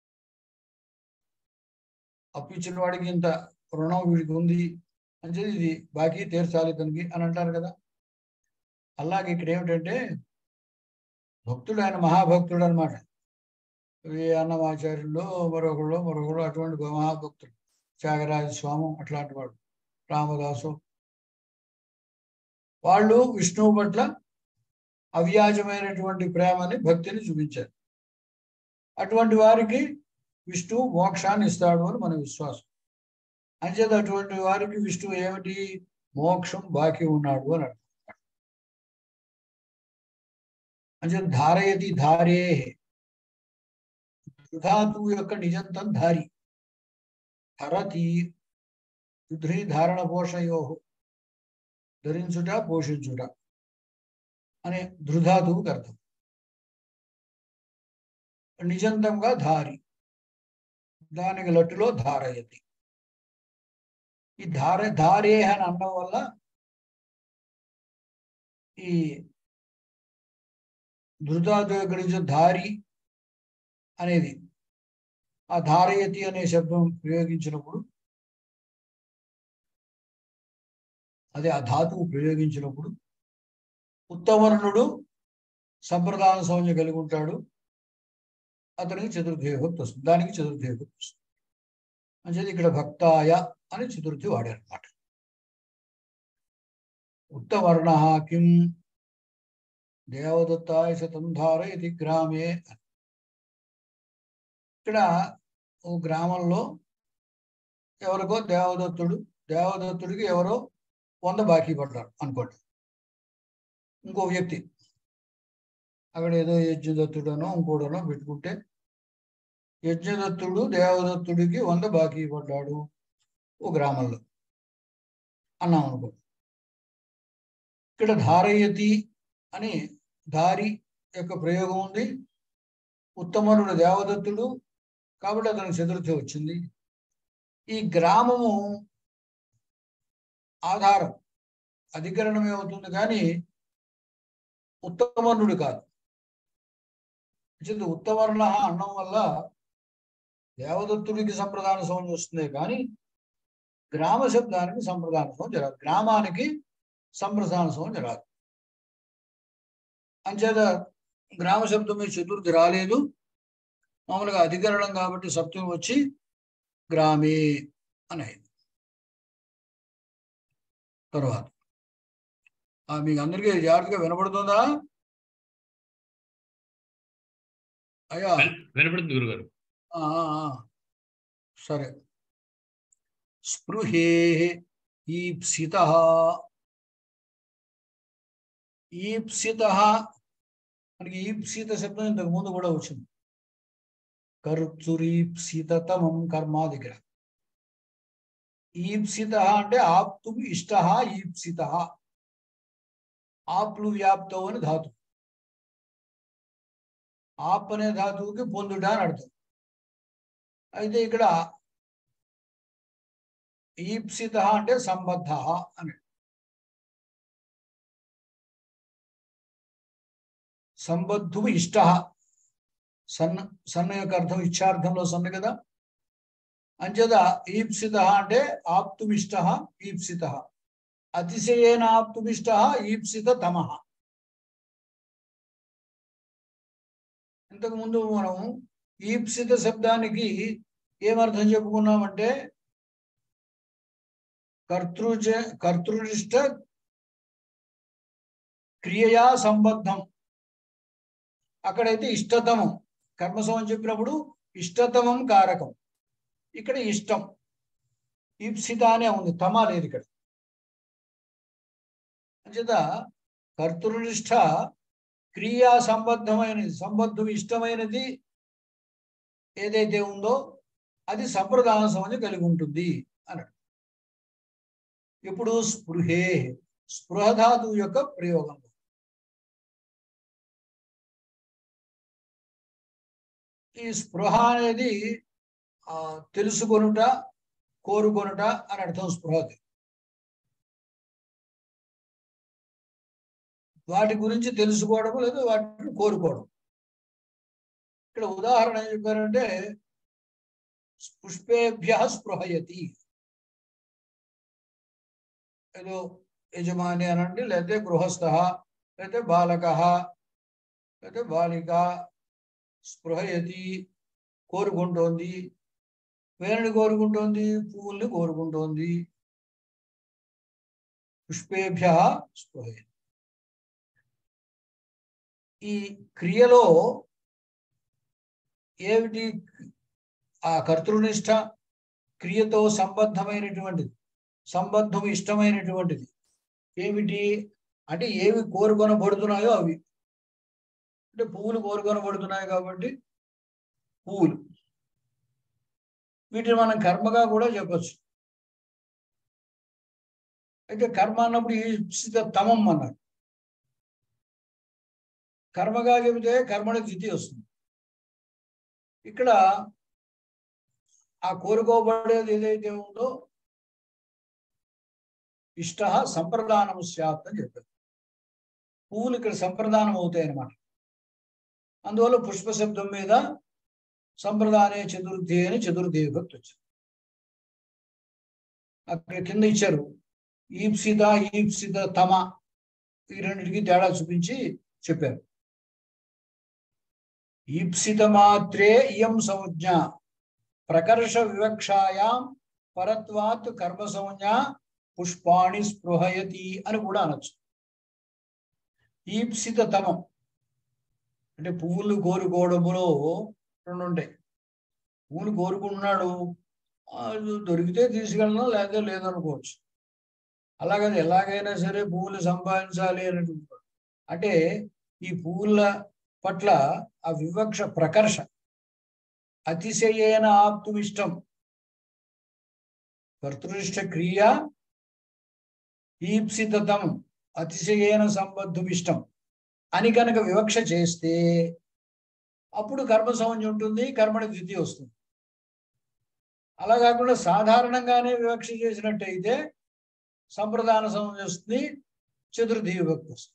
Speaker 1: అప్పు ఇచ్చిన వాడికి ఇంత రుణం వీడికి ఉంది అని చెప్పి ఇది బాకీ తీర్చాలి తనకి అని అంటారు కదా అలాగే ఇక్కడ ఏమిటంటే భక్తుడు ఆయన మహాభక్తుడు అనమాట ఈ అన్నమాచార్యులు మరొకళ్ళు మరొకళ్ళు అటువంటి మహాభక్తుడు త్యాగరాజ స్వామి అట్లాంటి వాడు రామదాసు వాళ్ళు విష్ణువు పట్ల అవ్యాజమైనటువంటి ప్రేమని భక్తిని చూపించారు అటువంటి వారికి విష్ణువు మోక్షాన్ని ఇస్తాడు అని మన విశ్వాసం అంచేత అటువంటి వారికి విష్ణువు ఏమిటి మోక్షం బాకీ ఉన్నాడు అని అర్థం అంచేత ధారయతి ధారే ధాతువు యొక్క నిజంతం ధారి హరతి రుద్రి ధారణ పోషయో ధరించుట పోషించుట అనే ధృధాతువుకి అర్థం నిజంతంగా ధారి దానికి లట్టులో ధారయతి ఈ ధార ధారే అని అనడం వల్ల ఈ ధృధాతు యొక్క నుంచి ధారి అనేది ఆ ధారయతి అనే శబ్దం ప్రయోగించినప్పుడు అదే ఆ ధాతువు ప్రయోగించినప్పుడు ఉత్తవర్ణుడు సంప్రదాయ సౌజ్ఞ కలిగి ఉంటాడు అతనికి చతుర్థి విభక్తి వస్తుంది దానికి చతుర్థి విభక్తి వస్తుంది అంచేది ఇక్కడ భక్తాయ అని చతుర్థి వాడారన్నమాట ఉత్తవర్ణ కిం దేవదత్తాయ శతం ధారయతి గ్రామే ఇక్కడ ఓ గ్రామంలో ఎవరికో దేవదత్తుడు దేవదత్తుడికి ఎవరో వంద బాకీ పడ్డారు అనుకోండి ఇంకో వ్యక్తి అక్కడ ఏదో యజ్ఞదత్తుడనో ఇంకోడనో పెట్టుకుంటే యజ్ఞదత్తుడు దేవదత్తుడికి వంద బాకీ పడ్డాడు ఓ గ్రామంలో అన్నాం అనుకో ఇక్కడ ధారయతి అని దారి యొక్క ప్రయోగం ఉంది ఉత్తమనుడు దేవదత్తుడు కాబట్టి అతనికి చతుర్థి వచ్చింది ఈ గ్రామము ఆధారం అధికరణమే అవుతుంది కానీ ఉత్తమనుడు కాదు ఉత్తవర్ణ అన్నం వల్ల దేవదత్తుడికి సంప్రదాన సౌండ్ వస్తుంది కానీ గ్రామ శబ్దానికి సంప్రదాన సౌండ్ జరగదు గ్రామానికి సంప్రదాన సౌండ్ జరగదు అంచేత గ్రామ శబ్దమే చతుర్థి రాలేదు మామూలుగా అధికరణం కాబట్టి సప్తమి వచ్చి గ్రామే అని అయింది తర్వాత ఆ, మీకు అందరికీ జాగ్రత్తగా వినపడుతుందా అయ్యా
Speaker 2: వినపడుతుంది గురుగారు
Speaker 1: ఆ, ఆ, ఆ. సరే స్పృహే ఈప్సిత ఈప్సిత మనకి ఈప్సిత శబ్దం ఇంతకు ముందు కూడా వచ్చింది కర్చురీప్సితమం కర్మ దగ్గర ఈప్సిత అంటే ఆప్తు ఇష్ట ఈప్సిత ఆప్లు వ్యాప్తం అని ధాతు ఆప్ అనే ధాతువుకి పొందుట అని అర్థం అయితే ఇక్కడ ఈప్సిత అంటే సంబద్ధ అని సంబద్ధు ఇష్ట సన్న సన్న యొక్క అర్థం ఇచ్చార్థంలో సన్న కదా అంచేత ఈప్సిత అంటే ఆప్తుమిష్ట ఈప్సిత అతిశయేన ఆప్తుమిష్ట ఈప్సిత తమ ఇంతకు ముందు మనం ఈప్సిత శబ్దానికి ఏమర్థం చెప్పుకున్నామంటే కర్తృజ కర్తృనిష్ట క్రియయా సంబద్ధం అక్కడైతే ఇష్టతమం కర్మసం చెప్పినప్పుడు ఇష్టతమం కారకం ఇక్కడ ఇష్టం ఈప్సిత అనే ఉంది తమ లేదు ఇక్కడ అంచేత కర్తృనిష్ట క్రియా సంబద్ధమైనది సంబద్ధం ఇష్టమైనది ఏదైతే ఉందో అది సంప్రదాన సంబంధం కలిగి ఉంటుంది అన్నాడు ఇప్పుడు స్పృహే స్పృహధాతు యొక్క ప్రయోగం ఈ స్పృహ అనేది ఆ, తెలుసుకొనుట కోరుకొనుట అని అర్థం స్పృహకి వాటి గురించి తెలుసుకోవడం లేదా వాటిని కోరుకోవడం ఇక్కడ ఉదాహరణ ఏం చెప్పారంటే పుష్పేభ్య స్పృహయతి ఏదో యజమాని అనండి లేకపోతే గృహస్థ లేకపోతే బాలక లేకపోతే బాలిక స్పృహయతి కోరుకుంటోంది వేణుని కోరుకుంటోంది పువ్వుల్ని కోరుకుంటోంది పుష్పేభ్య స్పృహయతి ఈ క్రియలో ఏమిటి ఆ కర్తృనిష్ట క్రియతో సంబద్ధమైనటువంటిది సంబద్ధం ఇష్టమైనటువంటిది ఏమిటి అంటే ఏవి కోరుకొనబడుతున్నాయో అవి అంటే పువ్వులు కోరుకొనబడుతున్నాయి కాబట్టి పువ్వులు వీటిని మనం కర్మగా కూడా చెప్పచ్చు అయితే కర్మ అన్నప్పుడు ఈప్సిత తమం అన్నాడు కర్మగా చెబితే కర్మని స్థితి వస్తుంది ఇక్కడ ఆ కోరుకోబడేది ఏదైతే ఉందో ఇష్ట సంప్రదానం స్యాత్ అని చెప్పారు పువ్వులు ఇక్కడ సంప్రదానం అవుతాయి అన్నమాట అందువల్ల పుష్ప శబ్దం మీద సంప్రదానే చతుర్థి అని చతుర్థి విభక్తి వచ్చింది అక్కడ కింద ఇచ్చారు ఈప్సిత ఈప్సిత తమ ఈ రెండింటికి తేడా చూపించి చెప్పారు ఈప్సిత మాత్రే ఇయం సంజ్ఞ ప్రకర్ష వివక్షాయాం పరత్వాత్ కర్మ సంజ్ఞ పుష్పాణి స్పృహయతి అని కూడా అనొచ్చు ఈప్సిత తమం అంటే పువ్వులు కోరుకోవడములో రెండు ఉంటాయి పువ్వులు కోరుకుంటున్నాడు ఆ, దొరికితే తీసుకెళ్ళడం లేదా లేదనుకోవచ్చు అలాగని ఎలాగైనా సరే పువ్వులు సంపాదించాలి అనేటువంటి అంటే ఈ పువ్వుల పట్ల ఆ వివక్ష ప్రకర్ష అతిశయేన ఆప్తుమిష్టం కర్తృనిష్ట క్రియ ఈప్సితం అతిశయేన సంబద్ధుమిష్టం అని కనుక వివక్ష చేస్తే అప్పుడు కర్మ సంబంధం ఉంటుంది కర్మని ద్వితీయ వస్తుంది అలా కాకుండా సాధారణంగానే వివక్ష చేసినట్టయితే సంప్రదాన సంబంధం వస్తుంది చతుర్థి విభక్తి వస్తుంది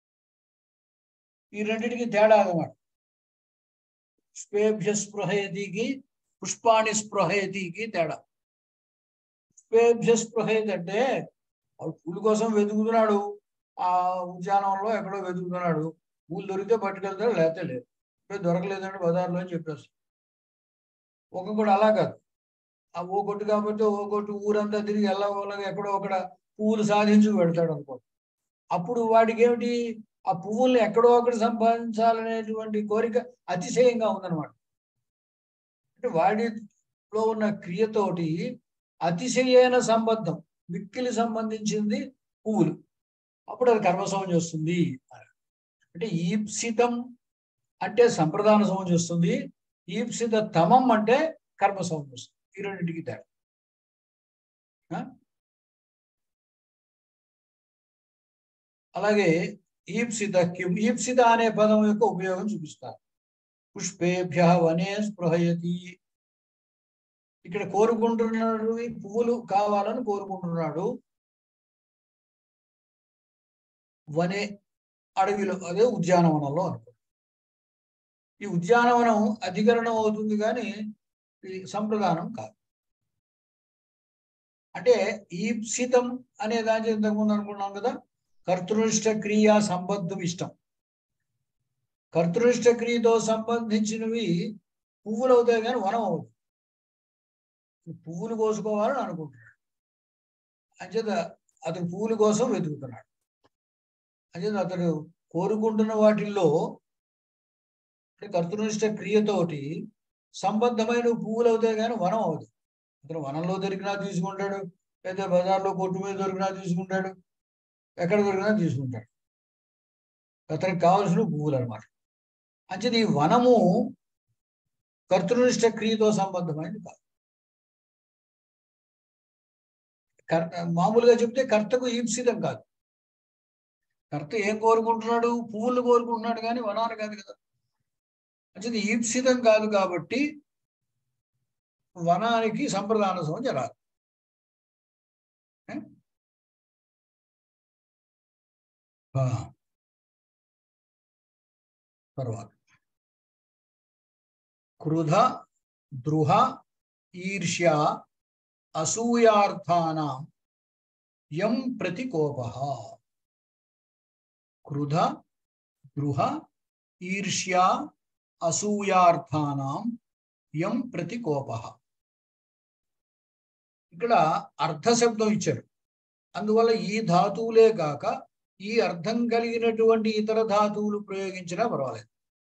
Speaker 1: ఈ రెండింటికి తేడా అన్నమాట పుష్పేభ్య స్పృహయతికి పుష్పాణి స్పృహయతికి తేడా పుష్పేభ్య స్పృహయతి అంటే వాడు పూల కోసం వెతుకుతున్నాడు ఆ ఉద్యానంలో ఎక్కడో వెతుకుతున్నాడు పూలు దొరికితే పట్టుకెళ్తాడు లేకపోతే లేదు ఇప్పుడు దొరకలేదంటే బజార్లో అని చెప్పేస్తాడు ఒక్కొక్కడు అలా కాదు ఆ ఓ కొట్టు కాబట్టి ఓ కొట్టు ఊరంతా తిరిగి ఎల్లగోలగా ఎక్కడో ఒకడ పువ్వులు సాధించి పెడతాడు అనుకో అప్పుడు వాడికి ఏమిటి ఆ పువ్వుల్ని ఎక్కడో ఒకటి సంపాదించాలనేటువంటి కోరిక అతిశయంగా ఉందన్నమాట అంటే వాడిలో ఉన్న క్రియతోటి అతిశయైన సంబద్ధం మిక్కిలి సంబంధించింది పువ్వులు అప్పుడు అది కర్మ సంబంధం వస్తుంది అంటే ఈప్సితం అంటే సంప్రదాన సంబంధం వస్తుంది ఈప్సిత తమం అంటే కర్మ సంబంధం వస్తుంది ఈ రెండింటికి తేడా ఆ? అలాగే ఈప్సిత కిం ఈప్సిత అనే పదం యొక్క ఉపయోగం చూపిస్తారు పుష్పేభ్య వనే స్పృహయతి ఇక్కడ కోరుకుంటున్నాడు ఈ పువ్వులు కావాలని కోరుకుంటున్నాడు వనే అడవిలో అదే ఉద్యానవనంలో అనుకో ఈ ఉద్యానవనం అధికరణం అవుతుంది కానీ ఈ సంప్రదానం కాదు అంటే ఈప్సితం అనే దాని ఇంతకుముందు అనుకున్నాం కదా కర్తృనిష్ట క్రియ సంబద్ధం ఇష్టం కర్తృనిష్ట క్రియతో సంబంధించినవి పువ్వులు అవుతాయి కానీ వనం అవుతుంది పువ్వులు కోసుకోవాలని అనుకుంటున్నాడు అంచేత అతను పువ్వుల కోసం వెతుకుతున్నాడు అంచేత అతడు కోరుకుంటున్న వాటిల్లో అంటే కర్తృనిష్ట క్రియతోటి సంబద్ధమైన పువ్వులు అవుతాయి కానీ వనం అవుతుంది అతను వనంలో దొరికినా తీసుకుంటాడు లేదా బజార్లో కొట్టు మీద దొరికినా తీసుకుంటాడు ఎక్కడ దొరికినా తీసుకుంటాడు అతనికి కావాల్సిన పువ్వులు అనమాట అంచేది ఈ వనము కర్తృనిష్ట క్రియతో సంబద్ధమైనది కాదు కర్త మామూలుగా చెప్తే కర్తకు ఈప్సితం కాదు కర్త ఏం కోరుకుంటున్నాడు పువ్వులు కోరుకుంటున్నాడు కానీ వనాన్ని కాదు కదా అంచేది ఈప్సితం కాదు కాబట్టి వనానికి సంప్రదాన సౌందర్య రాదు ఏ? ఆ. తర్వాత క్రుధ ద్రుహ ఈర్ష్య అసూయార్థానాం యం ప్రతి కోప క్రుధ ద్రుహ ఈర్ష్య అసూయార్థానాం యం ప్రతి కోప ఇక్కడ అర్థశబ్దం ఇచ్చారు అందువల్ల ఈ ధాతువులే కాక ఈ అర్థం కలిగినటువంటి ఇతర ధాతువులు ప్రయోగించినా పర్వాలేదు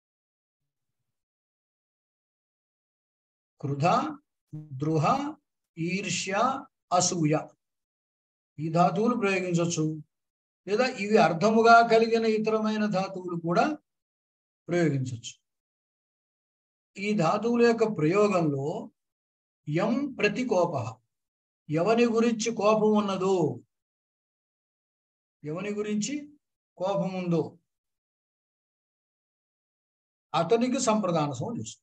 Speaker 1: క్రుధ ద్రుహ ఈర్ష్య అసూయ ఈ ధాతువులు ప్రయోగించవచ్చు లేదా ఇవి అర్థముగా కలిగిన ఇతరమైన ధాతువులు కూడా ప్రయోగించవచ్చు ఈ ధాతువుల యొక్క ప్రయోగంలో యం ప్రతికోప ఎవని గురించి కోపం ఉన్నదో ఎవని గురించి కోపం ఉందో అతనికి సంప్రదాన సౌండ్ చేస్తుంది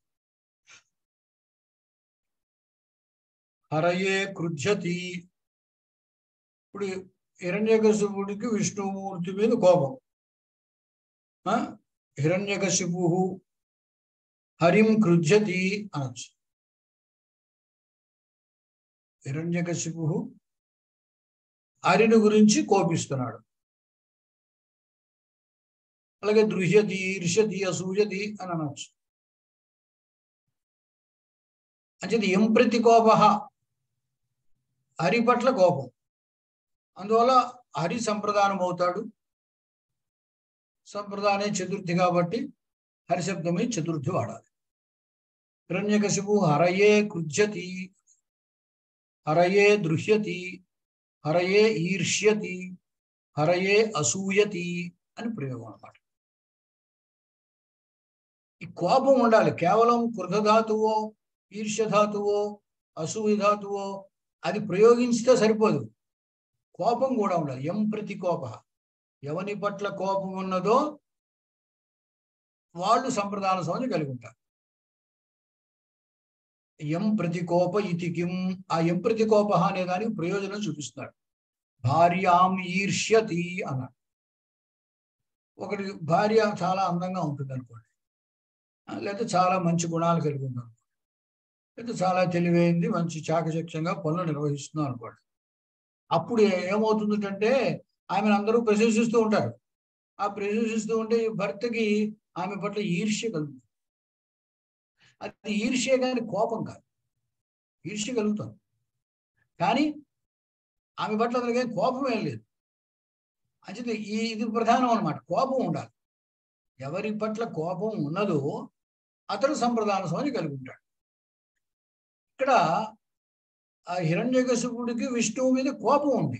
Speaker 1: హరయే కృధ్యతి ఇప్పుడు హిరణ్యకశిపుడికి విష్ణుమూర్తి మీద కోపం ఆ? హిరణ్యకశిపు హరిం కృధ్యతి అనొచ్చు హిరణ్యకశిపు హరిని గురించి కోపిస్తున్నాడు అలాగే దృశ్యతి ఈర్ష్యతి అసూయతి అని అనొచ్చు అంచేది ఎం ప్రతి కోప హరి పట్ల కోపం అందువల్ల హరి సంప్రదానం అవుతాడు సంప్రదానే చతుర్థి కాబట్టి హరి శబ్దమే చతుర్థి వాడాలి హిరణ్యకశిపు హరయే కృజ్యతి హరయే దృశ్యతి హరయే ఈర్ష్యతి హరయే అసూయతి అని ప్రయోగం అన్నమాట ఈ కోపం ఉండాలి కేవలం కృతధాతువో ఈర్ష్యధాతువో అసూయ ధాతువో అది ప్రయోగించితే సరిపోదు కోపం కూడా ఉండాలి ఎం ప్రతి కోప ఎవని పట్ల కోపం ఉన్నదో వాళ్ళు సంప్రదాన సౌందర్యం కలిగి ఉంటారు ఎం ప్రతికోప ఇతి కిం ఆ ఎం ప్రతికోప అనే దానికి ప్రయోజనం చూపిస్తున్నాడు భార్యాం ఈర్ష్యతి అన్నాడు ఒకటి భార్య చాలా అందంగా ఉంటుంది అనుకోండి ఆ, లేకపోతే చాలా మంచి గుణాలు కలిగి ఉంది అనుకోండి లేకపోతే చాలా తెలివైంది మంచి చాకచక్యంగా పనులు నిర్వహిస్తుంది అనుకోండి అప్పుడు ఏమవుతుందంటే ఆమెను అందరూ ప్రశంసిస్తూ ఉంటారు ఆ ప్రశంసిస్తూ ఉంటే ఈ భర్తకి ఆమె పట్ల ఈర్ష్య కలుగుతుంది అది ఈర్ష్య కానీ కోపం కాదు ఈర్ష్య కలుగుతుంది కానీ ఆమె పట్ల అతనికి కోపం ఏం లేదు అంటే ఈ ఇది ప్రధానం అన్నమాట కోపం ఉండాలి ఎవరి పట్ల కోపం ఉన్నదో అతడు సంప్రదాన స్వామి కలిగి ఉంటాడు ఇక్కడ ఆ హిరణ్యకశిపుడికి విష్ణువు మీద కోపం ఉంది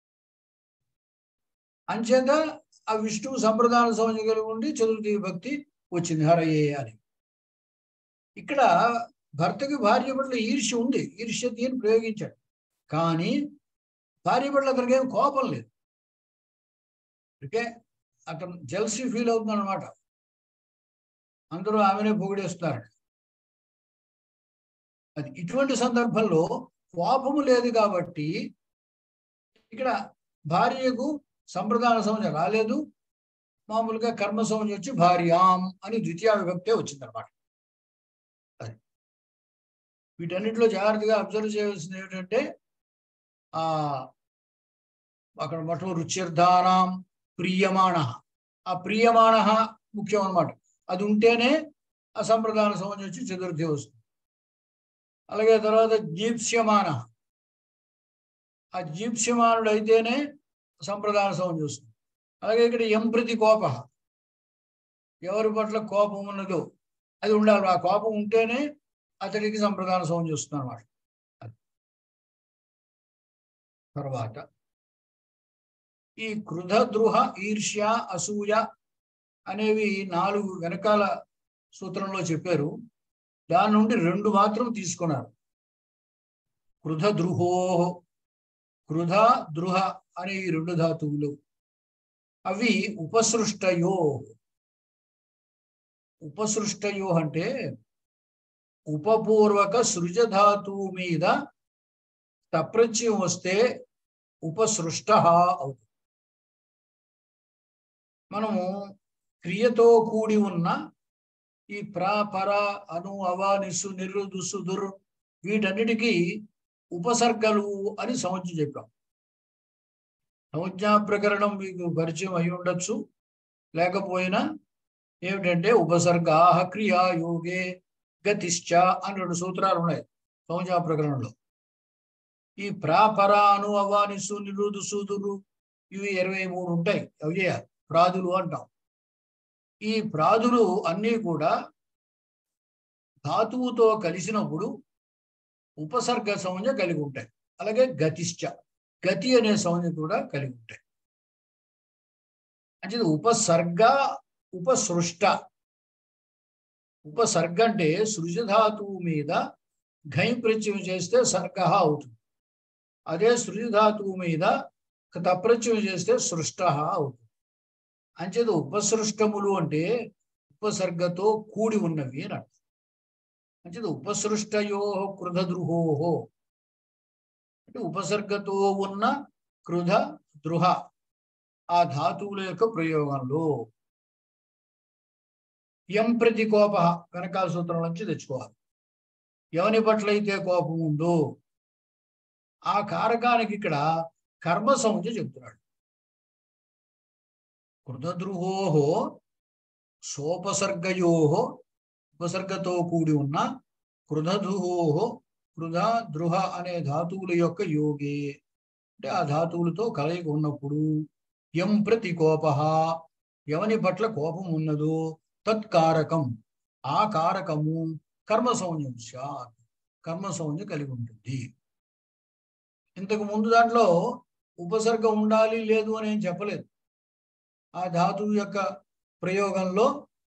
Speaker 1: అంచేత ఆ విష్ణువు సంప్రదాన స్వామి కలిగి ఉండి చతుర్థి భక్తి వచ్చింది హరయే అని ఇక్కడ భర్తకి భార్య పట్ల ఈర్ష్య ఉంది ఈర్ష్య అని ప్రయోగించాడు కానీ భార్య పట్ల అతనికి ఏం కోపం లేదు ఓకే అతను జెల్సీ ఫీల్ అవుతున్నాడు అనమాట అందరూ ఆమెనే పొగిడేస్తున్నారు అది ఇటువంటి సందర్భంలో కోపము లేదు కాబట్టి ఇక్కడ భార్యకు సంప్రదాన సంవత్సరం రాలేదు మామూలుగా కర్మ సంవత్సరం వచ్చి భార్యాం అని ద్వితీయ విభక్తే వచ్చిందనమాట అది వీటన్నిటిలో జాగ్రత్తగా అబ్జర్వ్ చేయవలసింది ఏమిటంటే ఆ అక్కడ మొత్తం రుచిర్ధానం ప్రియమాణ ఆ ప్రియమాణ ముఖ్యం అన్నమాట అది ఉంటేనే ఆ సంప్రదాన సంబంధం వచ్చి చతుర్థి వస్తుంది అలాగే తర్వాత జీప్స్యమాన ఆ జీప్స్యమానుడు అయితేనే సంప్రదాన సంబంధం వస్తుంది అలాగే ఇక్కడ ఎంప్రతి కోప ఎవరి పట్ల కోపం ఉన్నదో అది ఉండాలి ఆ కోపం ఉంటేనే అతడికి సంప్రదాన సంబంధం వస్తుంది అనమాట తర్వాత ఈ కృధ ద్రుహ ఈర్ష్య అసూయ అనేవి నాలుగు వెనకాల సూత్రంలో చెప్పారు దాని నుండి రెండు మాత్రం తీసుకున్నారు కృధ ద్రుహో కృధ ద్రుహ అనే ఈ రెండు ధాతువులు అవి ఉపసృష్టయో ఉపసృష్టయో అంటే ఉపపూర్వక సృజధాతువు మీద తప్రత్యయం వస్తే ఉపసృష్ట అవుతుంది మనము క్రియతో కూడి ఉన్న ఈ ప్ర పర అను అవా నిస్సు నిర్రు దుస్సు దుర్ వీటన్నిటికీ ఉపసర్గలు అని సంజ్ఞ చెప్పాం సంజ్ఞా ప్రకరణం మీకు పరిచయం అయి ఉండొచ్చు లేకపోయినా ఏమిటంటే ఉపసర్గా క్రియా యోగే గతిశ్చ అని రెండు సూత్రాలు ఉన్నాయి సంజ్ఞా ప్రకరణంలో ఈ ప్రాపర అను అవానిసు నిరుదు సూదులు ఇవి ఇరవై మూడు ఉంటాయి అవి ప్రాదులు అంటాం ఈ ప్రాదులు అన్నీ కూడా ధాతువుతో కలిసినప్పుడు ఉపసర్గ సంజ్ఞ కలిగి ఉంటాయి అలాగే గతిశ్చ గతి అనే సంజ్ఞ కూడా కలిగి ఉంటాయి అంటే ఉపసర్గ ఉపసృష్ట ఉపసర్గ అంటే సృజధాతువు మీద ఘై ప్రత్యయం చేస్తే సర్గ అవుతుంది అదే సృజధాతువు మీద తప్రత్యయం చేస్తే సృష్ట అవుతుంది అంచేది ఉపసృష్టములు అంటే ఉపసర్గతో కూడి ఉన్నవి అని అర్థం అంచేది ఉపసృష్టయో కృధద్రుహో అంటే ఉపసర్గతో ఉన్న కృధ ద్రుహ ఆ ధాతువుల యొక్క ప్రయోగంలో ఎం ప్రతి కోప వెనకాల సూత్రం నుంచి తెచ్చుకోవాలి ఎవని పట్ల అయితే కోపం ఉందో ఆ కారకానికి ఇక్కడ కర్మ సంజ్ఞ చెప్తున్నాడు కృతద్రుహో సోపసర్గయో ఉపసర్గతో కూడి ఉన్న కృధద్రుహో కృధ ద్రుహ అనే ధాతువుల యొక్క యోగే అంటే ఆ ధాతువులతో కలయిక ఉన్నప్పుడు ఎం ప్రతి కోప ఎవని పట్ల కోపం ఉన్నదో తత్కారకం ఆ కారకము కర్మ సౌన్యం సాత్ కర్మ సౌన్యం కలిగి ఉంటుంది ఇంతకు ముందు దాంట్లో ఉపసర్గ ఉండాలి లేదు అని ఏం చెప్పలేదు ఆ ధాతువు యొక్క ప్రయోగంలో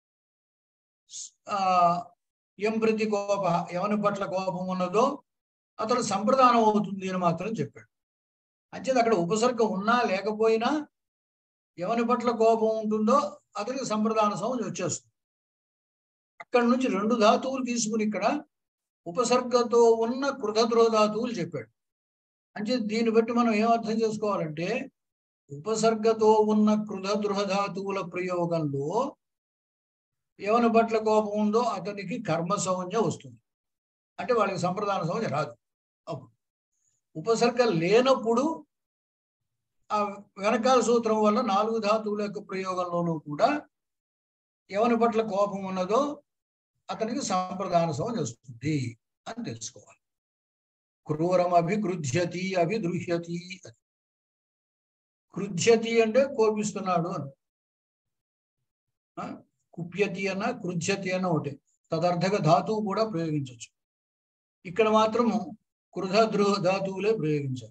Speaker 1: ఆ ఎం ప్రతి కోప ఎవని పట్ల కోపం ఉన్నదో అతడు సంప్రదానం అవుతుంది అని మాత్రం చెప్పాడు అంచేది అక్కడ ఉపసర్గ ఉన్నా లేకపోయినా ఎవని పట్ల కోపం ఉంటుందో అతనికి సంప్రదాన సంజ్ఞ వచ్చేస్తుంది అక్కడి నుంచి రెండు ధాతువులు తీసుకుని ఇక్కడ ఉపసర్గతో ఉన్న కృతద్రోహ ధాతువులు చెప్పాడు అంటే దీన్ని బట్టి మనం ఏం అర్థం చేసుకోవాలంటే ఉపసర్గతో ఉన్న కృతద్రుహ ధాతువుల ప్రయోగంలో ఎవని పట్ల కోపం ఉందో అతనికి కర్మ సంజ్ఞ వస్తుంది అంటే వాళ్ళకి సంప్రదాన సంజ్ఞ రాదు అప్పుడు ఉపసర్గ లేనప్పుడు ఆ వెనకాల సూత్రం వల్ల నాలుగు ధాతువుల యొక్క ప్రయోగంలోనూ కూడా ఎవని పట్ల కోపం ఉన్నదో అతనికి సంప్రదాన సంజ్ఞ వస్తుంది అని తెలుసుకోవాలి క్రూరం అభిగృధ్యతి అభిదృహ్యతి అని కృధ్యతి అంటే కోపిస్తున్నాడు అని ఆ? కుప్యతి అన్న కృధ్యతి అన్న ఒకటి తదర్థక ధాతువు కూడా ప్రయోగించవచ్చు ఇక్కడ మాత్రము కృధ ద్రుహ ధాతువులే ప్రయోగించాలి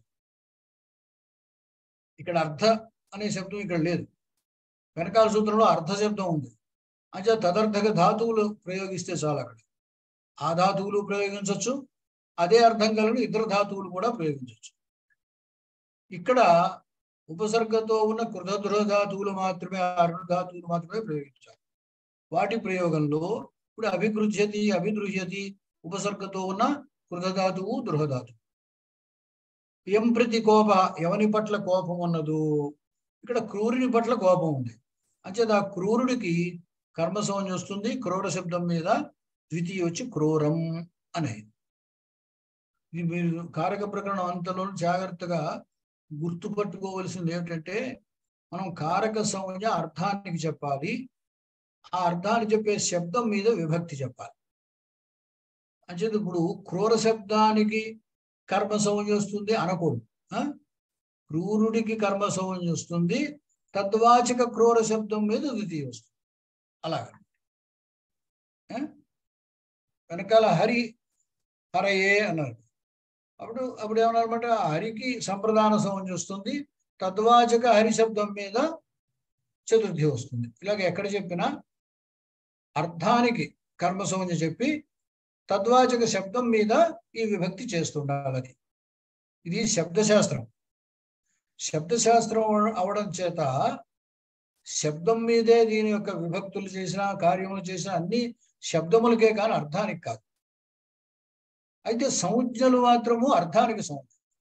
Speaker 1: ఇక్కడ అర్థ అనే శబ్దం ఇక్కడ లేదు వెనకాల సూత్రంలో అర్థ శబ్దం ఉంది అంటే తదర్థక ధాతువులు ప్రయోగిస్తే చాలు అక్కడ ఆ ధాతువులు ప్రయోగించవచ్చు అదే అర్థం కలిగిన ఇతర ధాతువులు కూడా ప్రయోగించవచ్చు ఇక్కడ ఉపసర్గతో ఉన్న కృతదృహ ధాతువులు మాత్రమే ఆ రెండు ధాతువులు మాత్రమే ప్రయోగించాలి వాటి ప్రయోగంలో ఇప్పుడు అభిగృహ్యతి అభిదృహ్యతి ఉపసర్గతో ఉన్న కృతధాతువు దృహధాతువు ఎం ప్రతి కోప ఎవని పట్ల కోపం ఉన్నదో ఇక్కడ క్రూరుని పట్ల కోపం ఉంది అంచేది ఆ క్రూరుడికి కర్మ సంజ్ఞ వస్తుంది క్రూర శబ్దం మీద ద్వితీయ వచ్చి క్రూరం అనేది ఇది మీరు కారక ప్రకరణం అంతలో జాగ్రత్తగా గుర్తుపట్టుకోవలసింది ఏమిటంటే మనం కారక సంజ్ఞ అర్థానికి చెప్పాలి ఆ అర్థాన్ని చెప్పే శబ్దం మీద విభక్తి చెప్పాలి అంచేత ఇప్పుడు క్రూర శబ్దానికి కర్మ సంజ్ఞ వస్తుంది అనకూడదు ఆ? క్రూరుడికి కర్మ సంజ్ఞ వస్తుంది తద్వాచక క్రూర శబ్దం మీద ద్వితీయ వస్తుంది అలాగా ఆ? వెనకాల హరి హరయే అన్నారు అప్పుడు అప్పుడు ఏమన్నారన్నమాట హరికి సంప్రదాన సంజ్ఞ వస్తుంది తద్వాచక హరి శబ్దం మీద చతుర్థి వస్తుంది ఇలాగ ఎక్కడ చెప్పినా అర్థానికి కర్మ సంజ్ఞ చెప్పి తద్వాచక శబ్దం మీద ఈ విభక్తి చేస్తుండాలి అది ఇది శబ్దశాస్త్రం శబ్దశాస్త్రం అవడం చేత శబ్దం మీదే దీని యొక్క విభక్తులు చేసిన కార్యములు చేసిన అన్ని శబ్దములకే కానీ అర్థానికి కాదు అయితే సంజ్ఞలు మాత్రము అర్థానికి సంజ్ఞ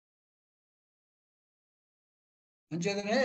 Speaker 1: అంచేతనే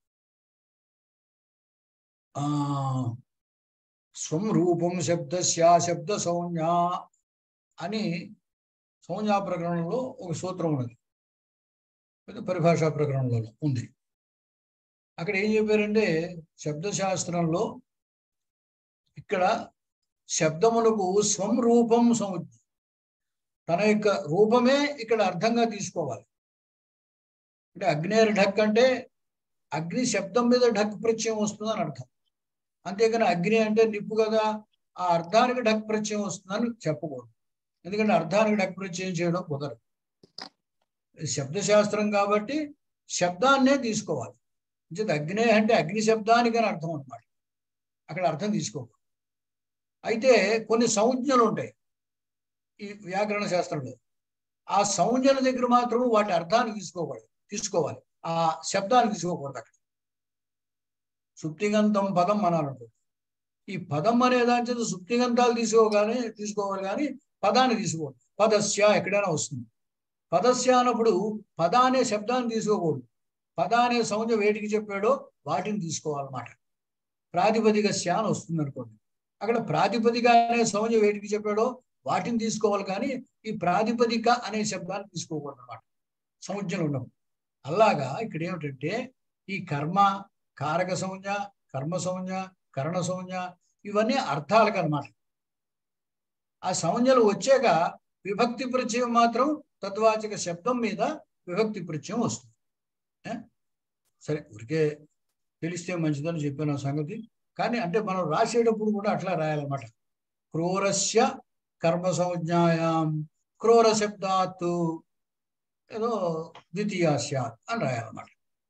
Speaker 1: ఆ స్వం రూపం శబ్దస్య శబ్ద సంజ్ఞ అని సంజ్ఞా ప్రకరణంలో ఒక సూత్రం ఉన్నది ఇది పరిభాషా ప్రకరణంలో ఉంది అక్కడ ఏం చెప్పారంటే శబ్దశాస్త్రంలో ఇక్కడ శబ్దములకు స్వం రూపం సంజ్ఞ తన యొక్క రూపమే ఇక్కడ అర్థంగా తీసుకోవాలి అంటే అగ్నేర్ ఢక్ అంటే అగ్ని శబ్దం మీద ఢక్ ప్రత్యయం వస్తుందని అర్థం అంతేకాని అగ్ని అంటే నిప్పు కదా ఆ అర్థానికి ఢక్ ప్రత్యయం వస్తుందని చెప్పకూడదు ఎందుకంటే అర్థానికి ఢక్ ప్రత్యయం చేయడం కుదరదు ఇది శబ్దశాస్త్రం కాబట్టి శబ్దాన్నే తీసుకోవాలి అంటే అగ్నే అంటే అగ్ని శబ్దానికి అని అర్థం అనమాట అక్కడ అర్థం తీసుకోకూడదు అయితే కొన్ని సంజ్ఞలు ఉంటాయి ఈ వ్యాకరణ శాస్త్రంలో ఆ సంజ్ఞల దగ్గర మాత్రం వాటి అర్థాన్ని తీసుకోకూడదు తీసుకోవాలి ఆ శబ్దాన్ని తీసుకోకూడదు అక్కడ సుప్తిగంతం పదం అనాలంటుంది ఈ పదం అనే దాని చేత సుప్తిగంతాలు తీసుకోగానే తీసుకోవాలి కానీ పదాన్ని తీసుకోకూడదు పదస్య ఎక్కడైనా వస్తుంది పదస్య అన్నప్పుడు పద అనే శబ్దాన్ని తీసుకోకూడదు పద అనే సంజ్ఞ వేటికి చెప్పాడో వాటిని తీసుకోవాలన్నమాట ప్రాతిపదిక శ్య అని వస్తుంది అనుకోండి అక్కడ ప్రాతిపదిక అనే సంజ్ఞ వేటికి చెప్పాడో వాటిని తీసుకోవాలి కానీ ఈ ప్రాతిపదిక అనే శబ్దాన్ని తీసుకోకూడదు అనమాట సంజ్ఞలు ఉండవు అలాగా ఇక్కడ ఏమిటంటే ఈ కర్మ కారక సంజ్ఞ కర్మ సంజ్ఞ కరణ సంజ్ఞ ఇవన్నీ అర్థాలకు అనమాట ఆ సంజ్ఞలు వచ్చాక విభక్తి ప్రత్యయం మాత్రం తద్వాచక శబ్దం మీద విభక్తి ప్రత్యయం వస్తుంది ఏ? సరే ఊరికే తెలిస్తే మంచిదని చెప్పాను ఆ సంగతి కానీ అంటే మనం రాసేటప్పుడు కూడా అట్లా రాయాలన్నమాట క్రూరస్య కర్మ సంజ్ఞాయాం క్రూర శబ్దాత్ ఏదో ద్వితీయ స్యాత్ అని రాయాలన్నమాట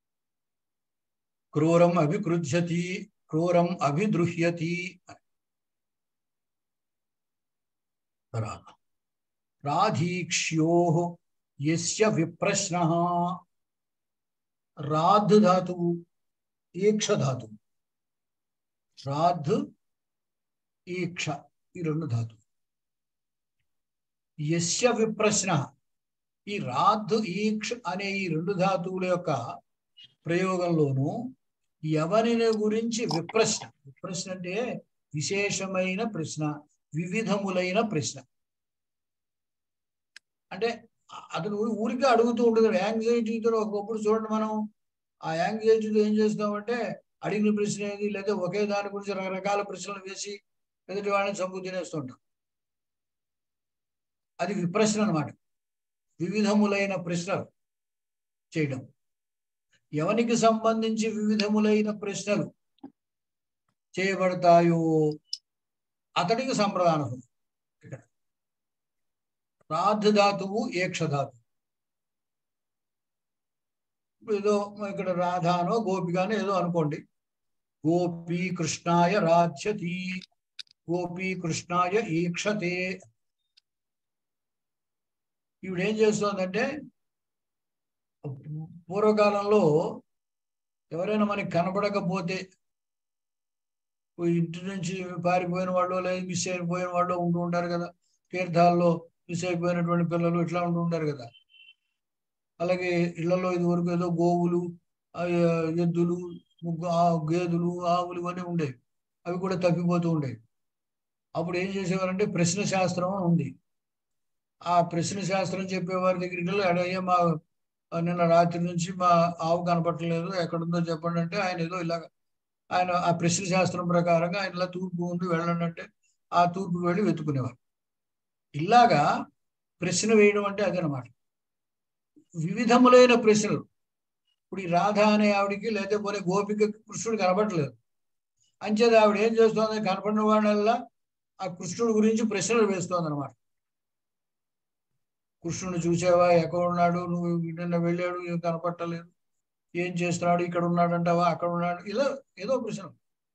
Speaker 1: క్రూరం అభికృధ్యతి క్రూరం అభిదృహ్యతి అని. తర్వాత రాధీక్ష్యో యస్య విప్రశ్న రాధ్ ధాతువు ఈక్ష ధాతువు రాధ్ ఈక్ష ఈ రెండు ధాతువు యస్య విప్రశ్న ఈ రాధ్ ఈక్ష అనే ఈ రెండు ధాతువుల యొక్క ప్రయోగంలోనూ ఎవరిని గురించి విప్రశ్న విప్రశ్న అంటే విశేషమైన ప్రశ్న వివిధములైన ప్రశ్న అంటే అ- అతను ఊ- ఊరికే అడుగుతూ ఉంటుంది యాంగ్జైటీతో ఒకప్పుడు చూడండి మనం ఆ యాంగ్జైటీతో ఏం చేస్తామంటే అడిగిన ప్రశ్న ఏది లేదా ఒకే దాని గురించి రకరకాల ప్రశ్నలు వేసి ఎదుటి వాడిని చంపు తినేస్తుంటాం అది విప్రశ్న అన్నమాట వివిధములైన ప్రశ్నలు చేయడం ఎవనికి సంబంధించి వివిధములైన ప్రశ్నలు చేయబడతాయో అతడికి సంప్రదానం ఇక్కడ రాధ ధాతువు ఏక్ష ధాతువు ఇప్పుడు ఏదో ఇక్కడ రాధానో గోపిగానో ఏదో అనుకోండి గోపీ కృష్ణాయ రాధ్యతి గోపీ కృష్ణాయ ఈక్షతే ఈవిడ ఏం చేస్తోందంటే పూర్వకాలంలో ఎవరైనా మనకి కనపడకపోతే ఓ ఇంటి నుంచి పారిపోయిన వాళ్ళు లేదా మిస్ అయిపోయిన వాళ్ళు ఉంటూ ఉంటారు కదా తీర్థాల్లో మిస్ అయిపోయినటువంటి పిల్లలు ఇట్లా ఉంటూ ఉంటారు కదా అలాగే ఇళ్లలో ఇది వరకు ఏదో గోవులు ఆ, ఎద్దులు ముగ్గు- ఆ గేదెలు ఆవులు ఇవన్నీ ఉండేవి అవి కూడా తప్పిపోతూ ఉండేవి అప్పుడు ఏం చేసేవారంటే ప్రశ్న శాస్త్రం అని ఉంది ఆ ప్రశ్న శాస్త్రం చెప్పేవారి దగ్గరికి వెళ్ళి అడయ్యా మా నిన్న రాత్రి నుంచి మా ఆవు కనపట్టలేదు ఎక్కడుందో చెప్పండి అంటే ఆయన ఏదో ఇలాగ ఆయన ఆ ప్రశ్న శాస్త్రం ప్రకారంగా ఆయన ఇలా తూర్పు ఉంది వెళ్ళండి అంటే ఆ తూర్పు వెళ్ళి వెతుకునేవారు ఇలాగా ప్రశ్న వేయడం అంటే అదనమాట వివిధములైన ప్రశ్నలు ఇప్పుడు ఈ రాధ అనే ఆవిడికి లేదా పోనీ గోపిక కృష్ణుడు కనపడలేదు అంచేత ఆవిడ ఏం చేస్తోంది కనపడిన వాళ్ళల్లా ఆ కృష్ణుడి గురించి ప్రశ్నలు వేస్తోంది అనమాట కృష్ణుడు చూసావా ఎక్కడ ఉన్నాడు నువ్వు నిన్న వెళ్ళాడు ఏం కనపట్టలేదు ఏం చేస్తున్నాడు ఇక్కడ ఉన్నాడు అంటావా అక్కడ ఉన్నాడు ఇలా ఏదో ప్రశ్న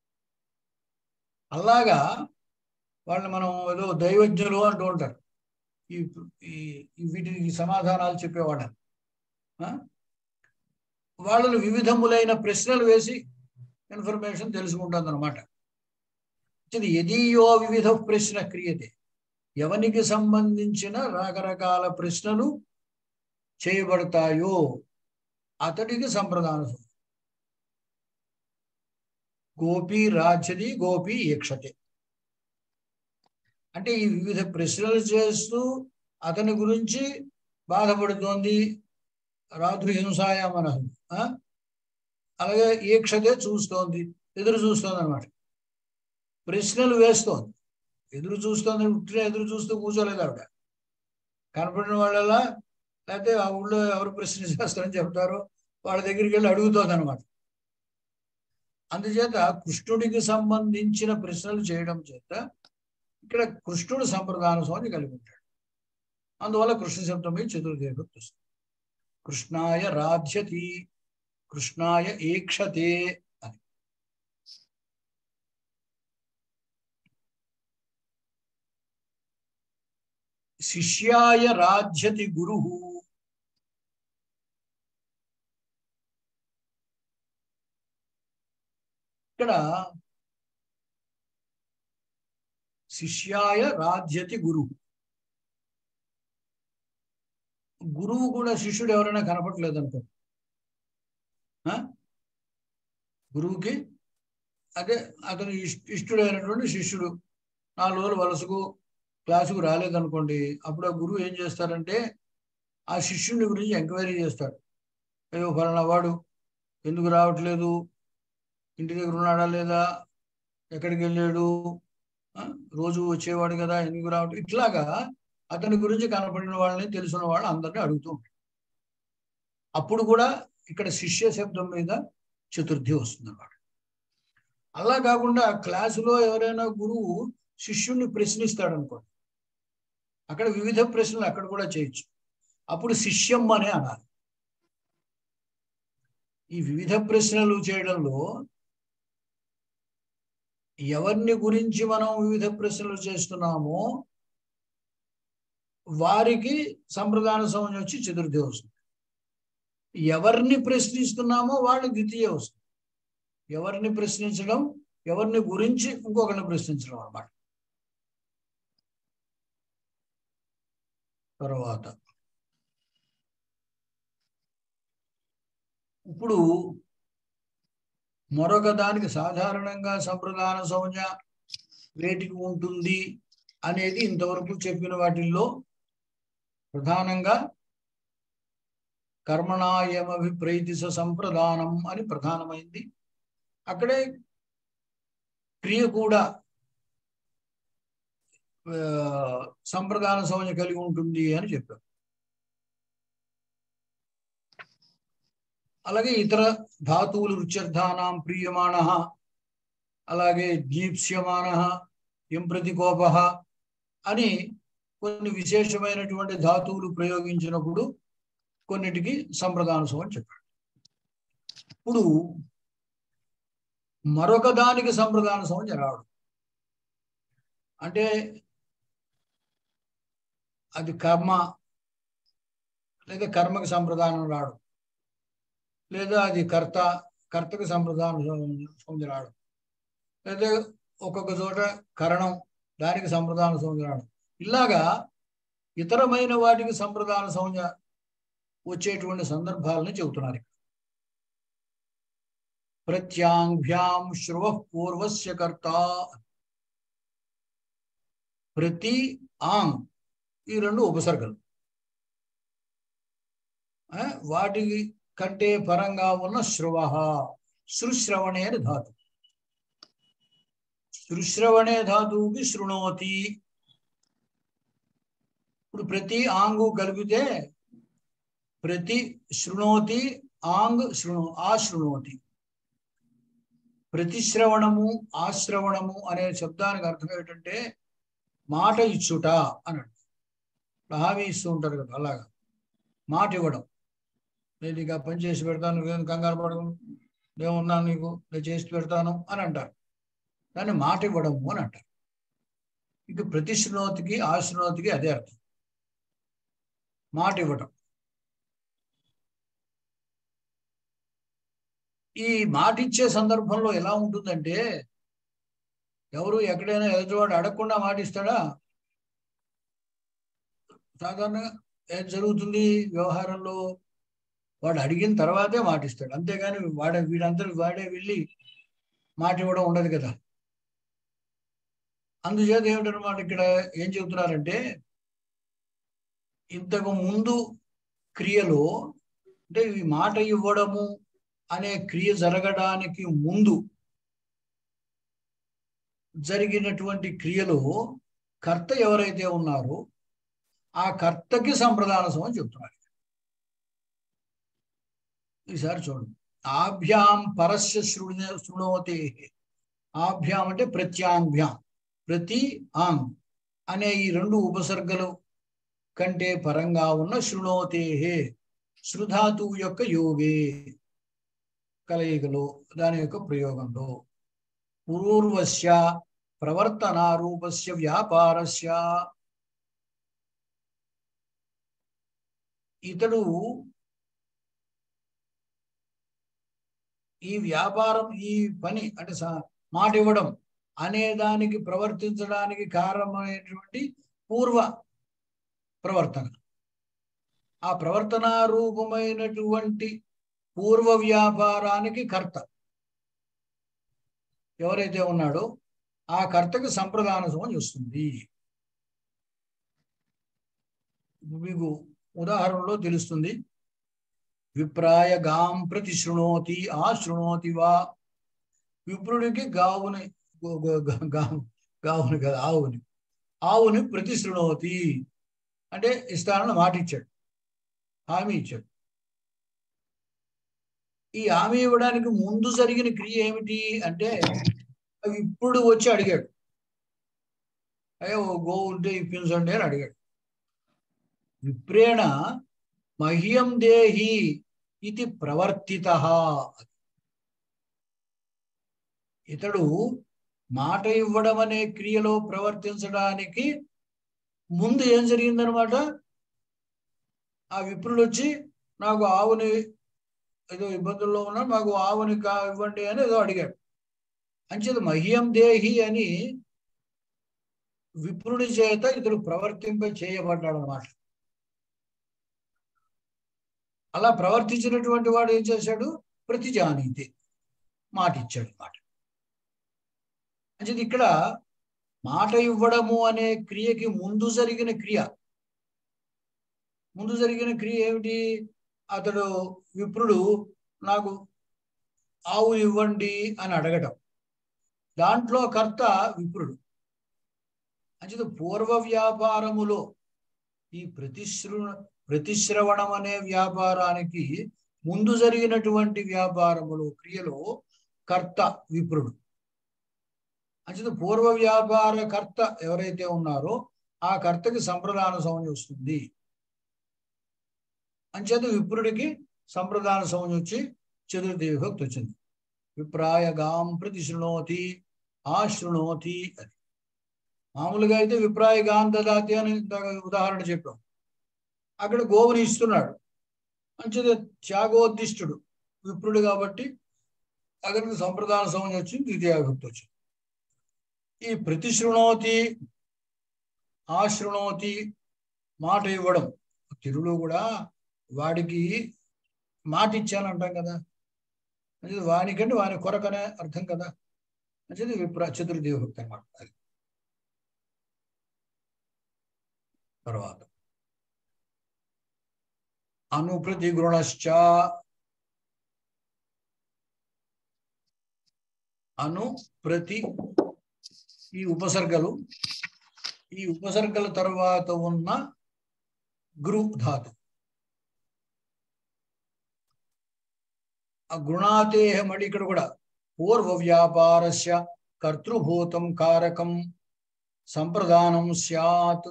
Speaker 1: అలాగా వాళ్ళని మనం ఏదో దైవజ్ఞులు అంటూ ఉంటారు ఈ ఈ ఈ వీటికి సమాధానాలు చెప్పేవాళ్ళని ఆ? వాళ్ళని వివిధములైన ప్రశ్నలు వేసి ఇన్ఫర్మేషన్ తెలుసుకుంటుంది అనమాట ఎదీయో వివిధ ప్రశ్న క్రియతే ఎవనికి సంబంధించిన రకరకాల ప్రశ్నలు చేయబడతాయో అతడికి సంప్రదాన గోపి రాచది గోపి ఈక్షతే అంటే ఈ వివిధ ప్రశ్నలు చేస్తూ అతని గురించి బాధపడుతోంది రాత్రి హింసాయ మనహు ఆ? అలాగే ఈక్షతే చూస్తోంది ఎదురు చూస్తోంది అనమాట ప్రశ్నలు వేస్తోంది ఎదురు చూస్తోంది ఉట్టిన ఎదురు చూస్తూ కూర్చోలేదు ఆవిడ కనపడిన వాళ్ళలా లేకపోతే ఆ ఊళ్ళో ఎవరు ప్రశ్న చేస్తారని చెప్తారో వాళ్ళ దగ్గరికి వెళ్ళి అడుగుతోంది అనమాట అందుచేత కృష్ణుడికి సంబంధించిన ప్రశ్నలు చేయడం చేత ఇక్కడ కృష్ణుడు సంప్రదాన స్వామి కలిగి ఉంటాడు అందువల్ల కృష్ణ శబ్దమే చతుర్దేవ వస్తుంది కృష్ణాయ రాధ్యతి కృష్ణాయ ఈక్షతే అని శిష్యాయ రాధ్యతి గురు ఇక్కడ శిష్యాయ రాధ్యతి గురువు గురువు కూడా శిష్యుడు ఎవరైనా కనపడలేదు అనుకో ఆ? గురువుకి అదే అతను ఇష్- ఇష్టుడైనటువంటి శిష్యుడు నాలుగు రోజులు వలసకు క్లాసుకు రాలేదనుకోండి అప్పుడు ఆ గురువు ఏం చేస్తారంటే ఆ శిష్యుని గురించి ఎంక్వైరీ చేస్తాడు అయ్యో ఫలానా వాడు ఎందుకు రావట్లేదు ఇంటి దగ్గర ఉన్నాడా లేదా ఎక్కడికి వెళ్ళాడు ఆ? రోజు వచ్చేవాడు కదా ఎందుకు రావట్లేదు ఇట్లాగా అతని గురించి కనపడిన వాళ్ళని తెలుసున్న వాళ్ళు అందరినీ అడుగుతూ ఉంటాడు అప్పుడు కూడా ఇక్కడ శిష్య శబ్దం మీద చతుర్థి వస్తుంది అన్నమాట అలా కాకుండా క్లాసులో ఎవరైనా గురువు శిష్యుణ్ణి ప్రశ్నిస్తాడు అనుకోండి అక్కడ వివిధ ప్రశ్నలు అక్కడ కూడా చేయొచ్చు అప్పుడు శిష్యం అనే అనాలి ఈ వివిధ ప్రశ్నలు చేయడంలో ఎవరిని గురించి మనం వివిధ ప్రశ్నలు చేస్తున్నామో వారికి సంప్రదాన సంవత్సరం వచ్చి చతుర్థి వస్తుంది ఎవరిని ప్రశ్నిస్తున్నామో వాళ్ళు ద్వితీయ వస్తుంది ఎవరిని ప్రశ్నించడం ఎవరిని గురించి ఇంకొకరిని ప్రశ్నించడం అన్నమాట తర్వాత ఇప్పుడు మరొక దానికి సాధారణంగా సంప్రదాన సంజ్ఞ వేటికి ఉంటుంది అనేది ఇంతవరకు చెప్పిన వాటిల్లో ప్రధానంగా కర్మణాయమభిప్రైతిస సంప్రదానం అని ప్రధానమైంది అక్కడే క్రియ కూడా ఆ, సంప్రదాన సంజ్ఞ కలిగి ఉంటుంది అని చెప్పారు అలాగే ఇతర ధాతువులు రుచ్యర్థానాం ప్రియమాణ అలాగే జీప్స్యమాన ఎం ప్రతికోప అని కొన్ని విశేషమైనటువంటి ధాతువులు ప్రయోగించినప్పుడు కొన్నిటికి సంప్రదానం అని చెప్పాడు ఇప్పుడు మరొక దానికి సంప్రదాన సంజ్ఞ రావడం అంటే అది కర్మ లేదా కర్మకి సంప్రదానం రావడం లేదా అది కర్త కర్తకు సంప్రదానం సంజ్ఞ రావడం లేదా ఒక్కొక్క చోట కరణం దానికి సంప్రదాన సంజ్ఞ రావడం ఇలాగా ఇతరమైన వాటికి సంప్రదాన సంజ్ఞ వచ్చేటువంటి సందర్భాలను చెబుతున్నారు ఇక్కడ. ప్రత్యాంభ్యాం శ్రువ పూర్వస్య కర్త ప్రతి ఆంగ్ ఈ రెండు ఉపసర్గలు ఆ, వాటి కంటే పరంగా ఉన్న శృవ శృశ్రవణే అని ధాతు శృశ్రవణే ధాతువుకి శృణోతి ఇప్పుడు ప్రతి ఆంగు కలిపితే ప్రతి శృణోతి ఆంగ్ శృణు ఆశృణోతి ప్రతిశ్రవణము ఆశ్రవణము అనే శబ్దానికి అర్థం ఏంటంటే మాట ఇచ్చుట అని అంటారు హామీ ఇస్తూ ఉంటారు కదా అలాగా మాట ఇవ్వడం నేను ఇక పని చేసి పెడతాను నువ్వేం కంగారు పడకు నేనున్నాను నీకు నేను చేసి పెడతాను అని అంటారు దాన్ని మాట ఇవ్వడము అని అంటారు ఇక ప్రతిశ్రుణోతికి ఆశ్రుణోతికి అదే అర్థం మాట ఇవ్వడం ఈ మాట ఇచ్చే సందర్భంలో ఎలా ఉంటుందంటే ఎవరు ఎక్కడైనా ఎదుటివాడు అడగకుండా మాట ఇస్తాడా సాధారణంగా ఏం జరుగుతుంది వ్యవహారంలో వాడు అడిగిన తర్వాతే మాట ఇస్తాడు అంతేగాని వాడే వీడందరూ వాడే వెళ్ళి మాట ఇవ్వడం ఉండదు కదా అందుచేత ఏమిటనమాట ఇక్కడ ఏం చెబుతున్నారంటే ఇంతకు ముందు క్రియలో అంటే ఈ మాట ఇవ్వడము అనే క్రియ జరగడానికి ముందు జరిగినటువంటి క్రియలో కర్త ఎవరైతే ఉన్నారో ఆ కర్తకి సంప్రదానసం అని చెప్తున్నారు ఈసారి చూడండి ఆభ్యాం పరస్య శృణ శృణోతే ఆభ్యాం అంటే ప్రత్యాంభ్యాం ప్రతి ఆంగ్ అనే ఈ రెండు ఉపసర్గలు కంటే పరంగా ఉన్న శృణోతే శృధాతువు యొక్క యోగే కలయికలో దాని యొక్క ప్రయోగంలో పూర్వస్య ప్రవర్తనారూపస్య వ్యాపారస్య ఇతడు ఈ వ్యాపారం ఈ పని అంటే సా- మాట ఇవ్వడం అనే దానికి ప్రవర్తించడానికి కారణమైనటువంటి పూర్వ ప్రవర్తన ఆ ప్రవర్తన రూపమైనటువంటి పూర్వ వ్యాపారానికి కర్త ఎవరైతే ఉన్నాడో ఆ కర్తకి సంప్రదానసం అని వస్తుంది మీకు ఉదాహరణలో తెలుస్తుంది విప్రాయ గాం ప్రతి శృణోతి ఆ శృణోతి వా విప్రుడికి గావుని గో- గో- గా- గా- గావుని కదా ఆవుని ఆవుని ప్రతి శృణోతి అంటే ఇస్తానని మాట ఇచ్చాడు హామీ ఇచ్చాడు ఈ హామీ ఇవ్వడానికి ముందు జరిగిన క్రియ ఏమిటి అంటే అవి ఇప్పుడు వచ్చి అడిగాడు అయ్యో ఓ గోవు ఉంటే ఇప్పించండి అని అడిగాడు విప్రేణ మహ్యం దేహి ఇది ప్రవర్తిత ఇతడు మాట ఇవ్వడం అనే క్రియలో ప్రవర్తించడానికి ముందు ఏం జరిగిందనమాట ఆ విప్రుడు వచ్చి నాకు ఆవుని ఏదో ఇబ్బందుల్లో ఉన్నా మాకు ఆవుని కా ఇవ్వండి అని ఏదో అడిగాడు అంచేత మహ్యం దేహి అని విప్రుడి చేత ఇతడు ప్రవర్తింప చేయబడ్డాడు అన్నమాట అలా ప్రవర్తించినటువంటి వాడు ఏం చేశాడు ప్రతిజానీతి మాట ఇచ్చాడు మాట అంచేది ఇక్కడ మాట ఇవ్వడము అనే క్రియకి ముందు జరిగిన క్రియ ముందు జరిగిన క్రియ ఏమిటి అతడు విప్రుడు నాకు ఆవు ఇవ్వండి అని అడగటం దాంట్లో కర్త విప్రుడు అంచేత పూర్వ వ్యాపారములో ఈ ప్రతిశ్రు ప్రతిశ్రవణం అనే వ్యాపారానికి ముందు జరిగినటువంటి వ్యాపారములో క్రియలో కర్త విప్రుడు అంచేత పూర్వ వ్యాపార కర్త ఎవరైతే ఉన్నారో ఆ కర్తకి సంప్రదాన సౌంజ్ వస్తుంది అంచేత విప్రుడికి సంప్రదాన సౌంజ్ వచ్చి చతుర్థి విభక్తి వచ్చింది విప్రాయ గాం ప్రతి శృణోతి ఆ శృణోతి అని మామూలుగా అయితే విప్రాయ గాం దదాతి అని ఇందాక ఉదాహరణ చెప్పాం అక్కడ గోవుని ఇస్తున్నాడు అంచేత త్యాగోద్దిష్టుడు విప్రుడు కాబట్టి అక్కడికి సంప్రదాన సౌంజ్ వచ్చింది ద్వితీయ విభక్తి వచ్చింది ఈ ప్రతిశృణోతి ఆశృణోతి మాట ఇవ్వడం తిరుడు కూడా వాడికి మాట ఇచ్చానంటాం కదా అంటే వానికంటే వాని కొరకనే అర్థం కదా అంటే విప్ర చతుర్థి విభక్తి అనమాట అది తర్వాత అనుప్రతి గుణశ్చ అను ప్రతి ఈ ఉపసర్గలు ఈ ఉపసర్గల తర్వాత ఉన్న గురు ధాతు ఆ గుణాతేహ మళ్ళీ ఇక్కడ కూడా పూర్వ వ్యాపారస్య కర్తృభూతం కారకం సంప్రదానం స్యాత్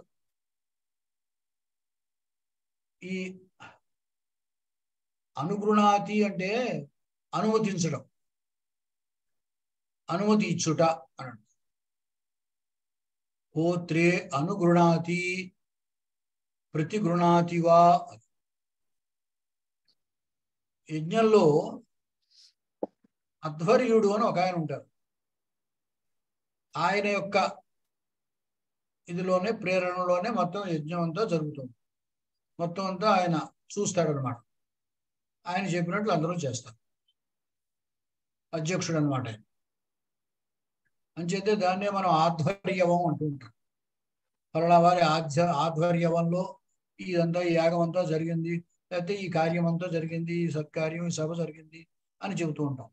Speaker 1: ఈ అనుగృణాతి అంటే అనుమతించడం అనుమతి ఇచ్చుట అని హోత్రే అనుగృణాతి ప్రతిగృణాతి వా యజ్ఞంలో అధ్వర్యుడు అని ఒక ఆయన ఉంటారు ఆయన యొక్క ఇదిలోనే ప్రేరణలోనే మొత్తం యజ్ఞం అంతా జరుగుతుంది మొత్తం అంతా ఆయన చూస్తాడనమాట ఆయన చెప్పినట్లు అందరూ చేస్తారు అధ్యక్షుడు అనమాట ఆయన అంచేతే దాన్నే మనం ఆధ్వర్యవం అంటూ ఉంటాం ఫలానా వారి ఆధ్య ఆధ్వర్యవంలో ఇదంతా ఈ యాగం అంతా జరిగింది లేకపోతే ఈ కార్యం అంతా జరిగింది ఈ సత్కార్యం ఈ సభ జరిగింది అని చెబుతూ ఉంటాం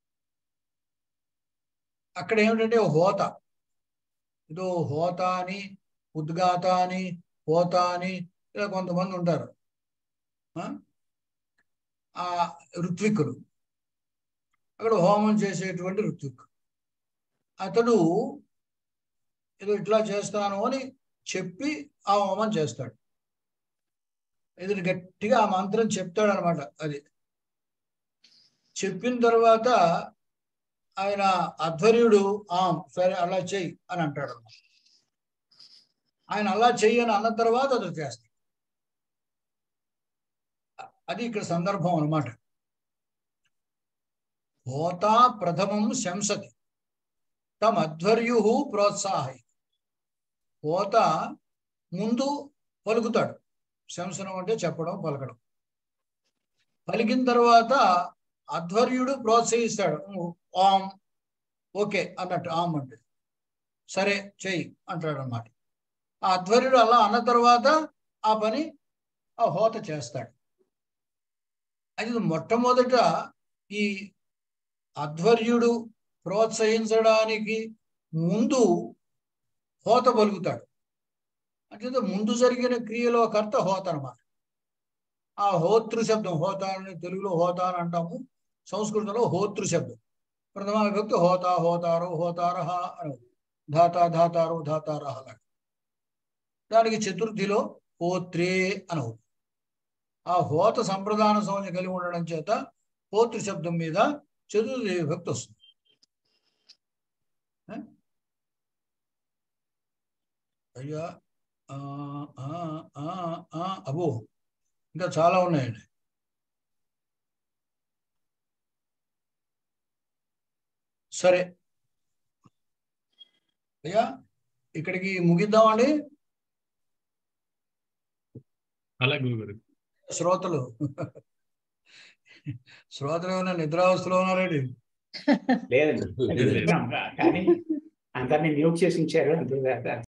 Speaker 1: అక్కడ ఏమిటంటే హోత ఇదో హోత అని ఉద్గాత అని హోత అని ఇలా కొంతమంది ఉంటారు ఆ? ఆ ఋత్విక్కులు అక్కడ హోమం చేసేటువంటి ఋత్విక్ అతడు ఏదో ఇట్లా చేస్తాను అని చెప్పి ఆ హోమం చేస్తాడు ఇది గట్టిగా ఆ మంత్రం చెప్తాడు అనమాట అది చెప్పిన తర్వాత ఆయన అధ్వర్యుడు ఆ సరే అలా చెయ్యి అని అంటాడు అన్నమాట. ఆయన అలా చెయ్యి అని అన్న తర్వాత అతడు చేస్తాడు అది ఇక్కడ సందర్భం అన్నమాట హోత ప్రథమం శంసతి తమ అధ్వర్యు ప్రోత్సాహి హోత ముందు పలుకుతాడు శంసనం అంటే చెప్పడం పలకడం పలికిన తర్వాత అధ్వర్యుడు ప్రోత్సహిస్తాడు "ఉమ్, ఆం ఓకే అన్నట్టు ఆం అంటే సరే చెయ్యి అంటాడు అనమాట ఆ అధ్వర్యుడు అలా అన్న తర్వాత ఆ పని ఆ హోత చేస్తాడు అది మొట్టమొదట ఈ అధ్వర్యుడు ప్రోత్సహించడానికి ముందు హోత పలుకుతాడు అంటే ముందు జరిగిన క్రియలో కర్త హోత అనమాట ఆ హోతృ శబ్దం హోత అని తెలుగులో హోత అని అంటాము సంస్కృతంలో హోతృ శబ్దం ప్రథమ విభక్తి హోత హోతారో హోతారహ అని ధాత ధాతారో ధాతారహ లాగా దానికి చతుర్థిలో హోత్రే అని అవుతుంది ఆ హోత సంప్రదాన సంజ్ఞ కలిగి ఉండడం చేత హోతృ శబ్దం మీద చతుర్థి విభక్తి వస్తుంది ఏ? అయ్యా ఆ, ఆ, ఆ, ఆ, అబో ఇంకా చాలా ఉన్నాయండి సరే అయ్యా ఇక్కడికి ముగిద్దామండి
Speaker 2: అలాగే గురుగారు
Speaker 1: శ్రోతలు శ్రోతలు ఏమైనా నిద్రావస్థలో ఉన్నారండి
Speaker 3: లేదండి
Speaker 2: లేదు.
Speaker 3: కానీ అందరినీ మ్యూట్ చేసి ఉంచారు అందులో